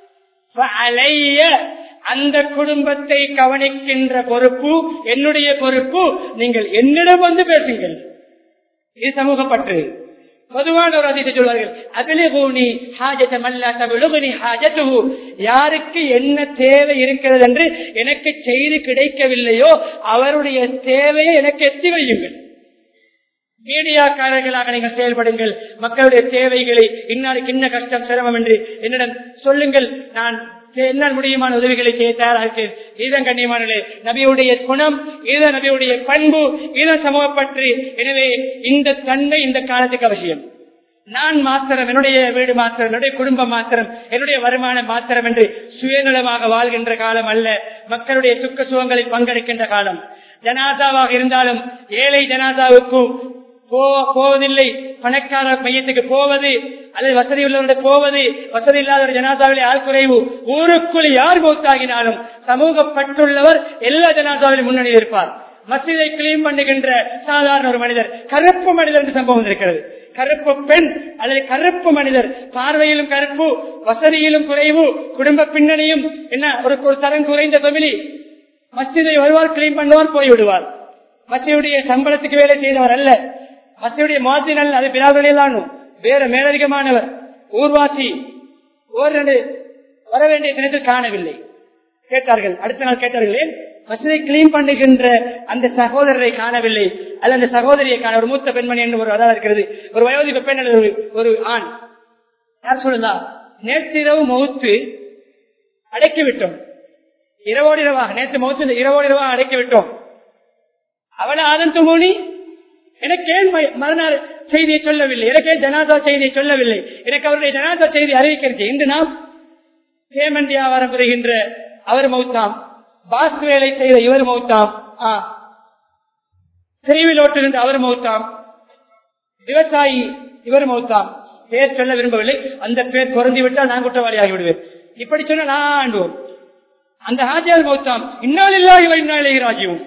அந்த குடும்பத்தை கவனிக்கின்ற பொறுப்பு என்னுடைய பொறுப்பு நீங்கள் என்னிடம் வந்து பேசுங்கள் இது சமூக பற்று பொதுவான ஒரு அதிசை சொல்வார்கள் அபிலகூனி ஹாஜத்தமல்லாத்தபிலுகுனி ஹாஜத்துகு யாருக்கு என்ன தேவை இருக்கிறது என்று எனக்கு செய்தி கிடைக்கவில்லையோ அவருடைய தேவையை எனக்கு எத்தி வையுங்கள் மீடியாக்காரர்களாக நீங்கள் செயல்படுங்கள் மக்களுடைய தேவைகளை இன்னாருக்கு இன்ன கஷ்டம் சிரமம் என்று என்னிடம் சொல்லுங்கள் நான் என்னால் முடியுமான உதவிகளை செய்ய தயாராக இதன் கண்ணியமானே நபியுடைய குணம் இதுதான் நபியுடைய பண்பு இதுதான் சமூகப்பற்று எனவே இந்த தன்மை இந்த காலத்துக்கு அவசியம் நான் மாத்திரம் என்னுடைய வீடு மாத்திரம் என்னுடைய குடும்பம் மாத்திரம் என்னுடைய வருமானம் மாத்திரம் என்று சுயநலமாக வாழ்கின்ற காலம் அல்ல மக்களுடைய சுக்க சுகங்களில் பங்கெடுக்கின்ற காலம் ஜனாதாவாக இருந்தாலும் ஏழை ஜனாதாவுக்கு போவதில்லை பணக்கார மையத்துக்கு போவது அல்லது வசதி உள்ளவர்கள் போவது வசதி இல்லாத ஜனாதாவிலே ஆள் குறைவு ஊருக்குள் யார் மௌத்தாகினாலும் சமூகப்பட்டுள்ளவர் எல்லா ஜனாதாவிலும் முன்னணியில் இருப்பார் மசிதை கிளீன் பண்ணுகின்ற சாதாரண ஒரு மனிதர் கருப்பு மனிதர் என்று சம்பவம் இருக்கிறது கருப்பு பெண் அல்லது கருப்பு மனிதர் பார்வையிலும் கருப்பு வசதியிலும் குறைவு குடும்ப பின்னணியும் என்ன ஒரு தரம் குறைந்த தொழிலி மசிதை வருவார் கிளீன் பண்ணுவார் போய்விடுவார் மசியுடைய சம்பளத்துக்கு வேலை செய்தவர் அல்ல மசியுடைய மாதிரி அல்ல அது பிராவளியிலான வேற மேலதிகமானவர் ஊர்வாசி ஓரிரண்டு வர வேண்டிய தினத்தில் காணவில்லை கேட்டார்கள் அடுத்த நாள் கேட்டார்கள் ஏன் மசிதை கிளீன் பண்ணுகின்ற அந்த சகோதரரை காணவில்லை அல்ல அந்த சகோதரியை காண ஒரு மூத்த பெண்மணி என்று ஒரு அதான் இருக்கிறது ஒரு வயோதிக பெண் அல்லது ஒரு- ஒரு ஆண் யார் சொல்லுதா நேற்றிரவு மௌத்து அடக்கிவிட்டோம் இரவோடு இரவாக நேற்று மௌத்து இரவோடு இரவாக அடக்கிவிட்டோம் அவளை ஆதன் துமோனி எனக்கு ஏன் ம- மறுநாள் செய்தியை சொல்லவில்லை எனக்கே ஜனாதா செய்தியை சொல்லவில்லை எனக்கு அவருடைய ஜனாதா செய்தி அறிவிக்கிறது இன்று நாம் பேமெண்ட் வியாபாரம் புரிகின்ற அவர் மௌத்தாம் பாஸ் வேலை செய்த இவர் மௌத்தாம் ஆ. தெருவில் ஓட்டுகின்ற அவர் மௌத்தாம் விவசாயி இவர் மௌத்தாம் பேர் சொல்ல விரும்பவில்லை அந்த பேர் குறைந்து விட்டால் நான் குற்றவாளி ஆகிவிடுவேன் இப்படி சொன்ன நான் ஆண்டுவோம் அந்த ஹாஜியார் மௌத்தாம் இன்னால் இல்லாத இந்நாளே ராஜ்யம்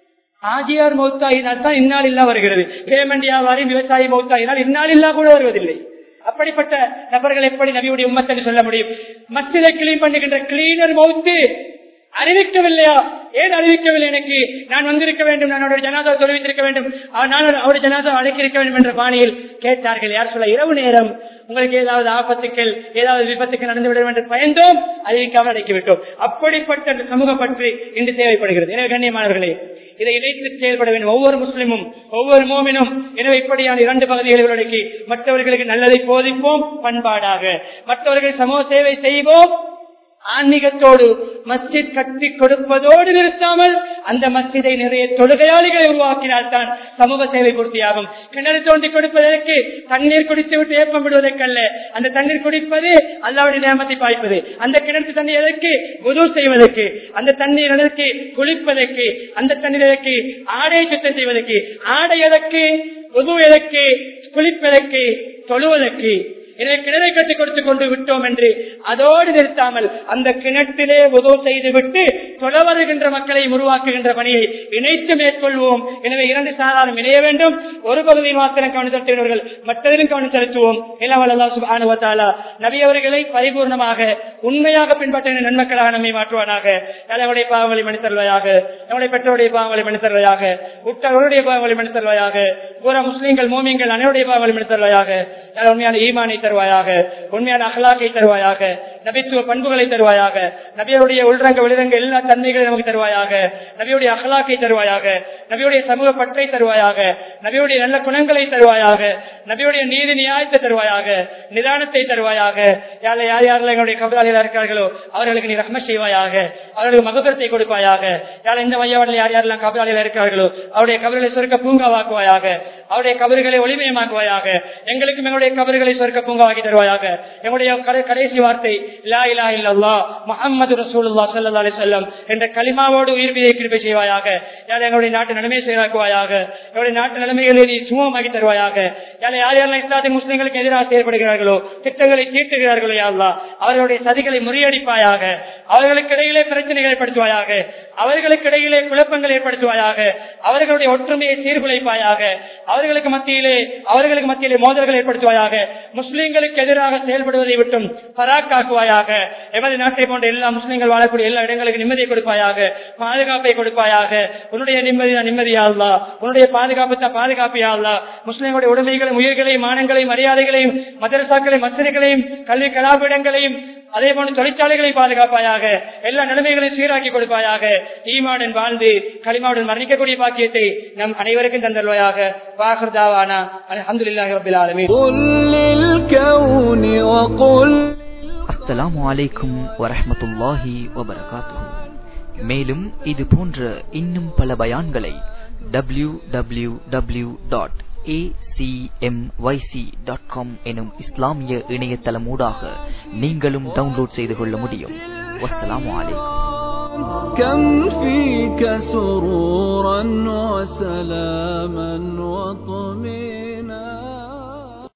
ஆஜியார் மௌத்தாயினால் தான் இந்நாள் இல்லா வருகிறது பேமெண்ட் வியாபாரி விவசாயி மௌத்தாயினால் இந்நாள் இல்லா கூட வருவதில்லை அப்படிப்பட்ட நபர்கள் எப்படி நபியுடைய உம்மத்தை சொல்ல முடியும் மஸ்ஜிதை கிளீன் பண்ணுகின்ற கிளீனர் மௌத்து அறிவிக்கவில்லையா ஏன் அறிவிக்கவில்லை எனக்கு நான் வந்திருக்க வேண்டும் நான் அவருடைய ஜனாதா தொழுவித்திருக்க வேண்டும் ஆ, நான் அவருடைய ஜனாதா அழைக்கிருக்க வேண்டும் என்ற பாணியில் கேட்டார்கள் யார் சொல்ல இரவு நேரம் உங்களுக்கு ஏதாவது ஆபத்துக்கள் ஏதாவது விபத்துக்கள் நடந்து விட வேண்டும் பயந்தோம் அறிவிக்காமல் அடைக்கிவிட்டோம் அப்படிப்பட்ட அந்த சமூக பற்றி இன்று தேவைப்படுகிறது எனவே கண்ணியமானவர்களே இதை இணைத்து செயல்பட வேண்டும் ஒவ்வொரு முஸ்லிமும் ஒவ்வொரு மோமினும் எனவே இப்படியான இரண்டு பகுதிகளை உள்ளடக்கி மற்றவர்களுக்கு நல்லதை போதிப்போம் பண்பாடாக மற்றவர்கள் சமூக சேவை செய்வோம் ஆன்மீகத்தோடு மஸ்ஜித் கட்டி கொடுப்பதோடு நிறுத்தாமல் அந்த மஸ்ஜிதை நிறைய தொழுகையாளிகளை உருவாக்கினால்தான் சமூக சேவை பூர்த்தியாகும் கிணறு தோண்டி கொடுப்பதற்கு தண்ணீர் குடித்து விட்டு ஏப்பம் விடுவதற்கல்ல அந்த தண்ணீர் குடிப்பது அல்லாவுடைய நியமத்தை பாய்ப்பது அந்த கிணற்று தண்ணீர் எதற்கு உதவு செய்வதற்கு அந்த தண்ணீர் எதற்கு குளிப்பதற்கு அந்த தண்ணீர் எதற்கு ஆடை சுத்தம் செய்வதற்கு ஆடை எதற்கு உதவு எதற்கு குளிப்பதற்கு தொழுவதற்கு எனவே கிணறை கட்டிக் கொடுத்துக் கொண்டு விட்டோம் என்று அதோடு நிறுத்தாமல் அந்த கிணற்றிலே உதவு செய்துவிட்டு தொட வருகின்ற மக்களை உருவாக்குகின்ற பணியை இணைத்து மேற்கொள்வோம் எனவே இரண்டு சாதாரணம் இணைய வேண்டும் ஒரு பகுதியில் மாத்திரம் கவனம் செலுத்துகிறவர்கள் மற்றதிலும் கவனம் செலுத்துவோம் எல்லாம் அல்லா சுபானுவத்தாலா நபி அவர்களை பரிபூர்ணமாக உண்மையாக பின்பற்றின நன்மக்களாக நம்மை மாற்றுவானாக நம்முடைய பாவங்களை மன்னித்தருவாயாக நம்முடைய பெற்றோருடைய பாவங்களை மன்னித்தருவாயாக உற்றவருடைய பாவங்களை மன்னித்தருவாயாக பூரா முஸ்லீம்கள் மோமியங்கள் அனைவருடைய பாவங்களை மன்னித்தருவாயாக யார் உண்மையான ஈமானை தருவாயாக உண்மையான அகலாக்கை தருவாயாக நபித்துவ பண்புகளை தருவாயாக நபியுடைய உள்ரங்க வெளிரங்க எல்லா தன்மைகளையும் நமக்கு தருவாயாக நபியுடைய அகலாக்கை தருவாயாக நபியுடைய சமூக பற்றை தருவாயாக நபியுடைய நல்ல குணங்களை தருவாயாக நபியுடைய நீதி நியாயத்தை தருவாயாக நிதானத்தை தருவாயாக யார் யார் யாரெல்லாம் எங்களுடைய கபராளிகள் இருக்கிறார்களோ அவர்களுக்கு நீ ரஹ்ம செய்வாயாக அவர்களுக்கு மகபரத்தை கொடுப்பாயாக யார் இந்த மையவாடில் யார் யாரெல்லாம் கபராளிகள் இருக்கிறார்களோ அவருடைய கபர்களை சொருக்க பூங்காவாக்குவாயாக அவருடைய கபர்களை ஒளிமயமாக்குவாயாக எங்களுக்கும் எங்களுடைய கபர்களை சொருக்க பூங்காவாக்கி தருவாயாக எங்களுடைய கடை- கடைசி வார்த்தை லா இலா இல்லல்லா முஹம்மது ரசூலுல்லா ஸல்லல்லாஹு அலைஹி வஸல்லம் என்ற கலிமாவோடு உயிர் பிதை கிருபை செய்வாயாக யார் எங்களுடைய நாட்டு நிலைமை செயலாக்குவாயாக எங்களுடைய நாட்டு நிலைமைகளை நீ சுமமாக்கி தருவாயாக யார் யார் யாரெல்லாம் இஸ்லாத்தை முஸ்லிம்களுக்கு எதிராக செயல்படுகிறார்களோ திட்டங்களை தீட்டுகிறார்களோ யா அல்லாஹ் அவர்களுடைய சதிகளை முறியடிப்பாயாக அவர்களுக்கு இடையிலே பிரச்சனைகளை ஏற்படுத்துவாயாக அவர்களுக்கு இடையிலே குழப்பங்கள் ஏற்படுத்துவாயாக அவர்களுடைய ஒற்றுமையை சீர்குலைப்பாயாக அவர்களுக்கு மத்தியிலே அவர்களுக்கு மத்தியிலே மோதல்கள் ஏற்படுத்துவாயாக முஸ்லிம்களுக்கு எதிராக செயல்படுவதை விட்டும் பராக்காக்குவாயாக எமது நாட்டை போன்ற எல்லா முஸ்லிம்கள் வாழக்கூடிய எல்லா இடங்களுக்கு நிம்மதியை கொடுப்பாயாக பாதுகாப்பை கொடுப்பாயாக உன்னுடைய நிம்மதி தான் நிம்மதியாள்லா உன்னுடைய பாதுகாப்பு தான் பாதுகாப்பியாள்லா முஸ்லிம்களுடைய உடைமைகளையும் உயிர்களையும் மானங்களையும் மரியாதைகளையும் மதரசாக்களையும் மசிதிகளையும் கல்வி கலாபிடங்களையும் அதே போன்று தொழிற்சாலைகளை பாதுகாப்பாயாக எல்லா நிலைமைகளையும் சீராக்கி கொடுப்பாயாக ஈமாவுடன் வாழ்ந்து களிமாவுடன் மரணிக்கக்கூடிய பாக்கியத்தை நம் அனைவருக்கும் தந்தல்வாயாக வாகர்தாவானா அலமதுல்லாஹி ரபில் ஆலமீன் قل للكون وقل அஸ்ஸலாமு அலைக்கும் வரஹ்மத்துல்லாஹி வபரகாத்துஹு மேலும் இது போன்ற இன்னும் பல பயான்களை W W W dot dot com எனும் இஸ்லாமிய இணையதளம் ஊடாக நீங்களும் டவுன்லோட் செய்து கொள்ள முடியும் வஸ்ஸலாமு அலைக்கும் كم فيك سرورا وسلاما وطمئنا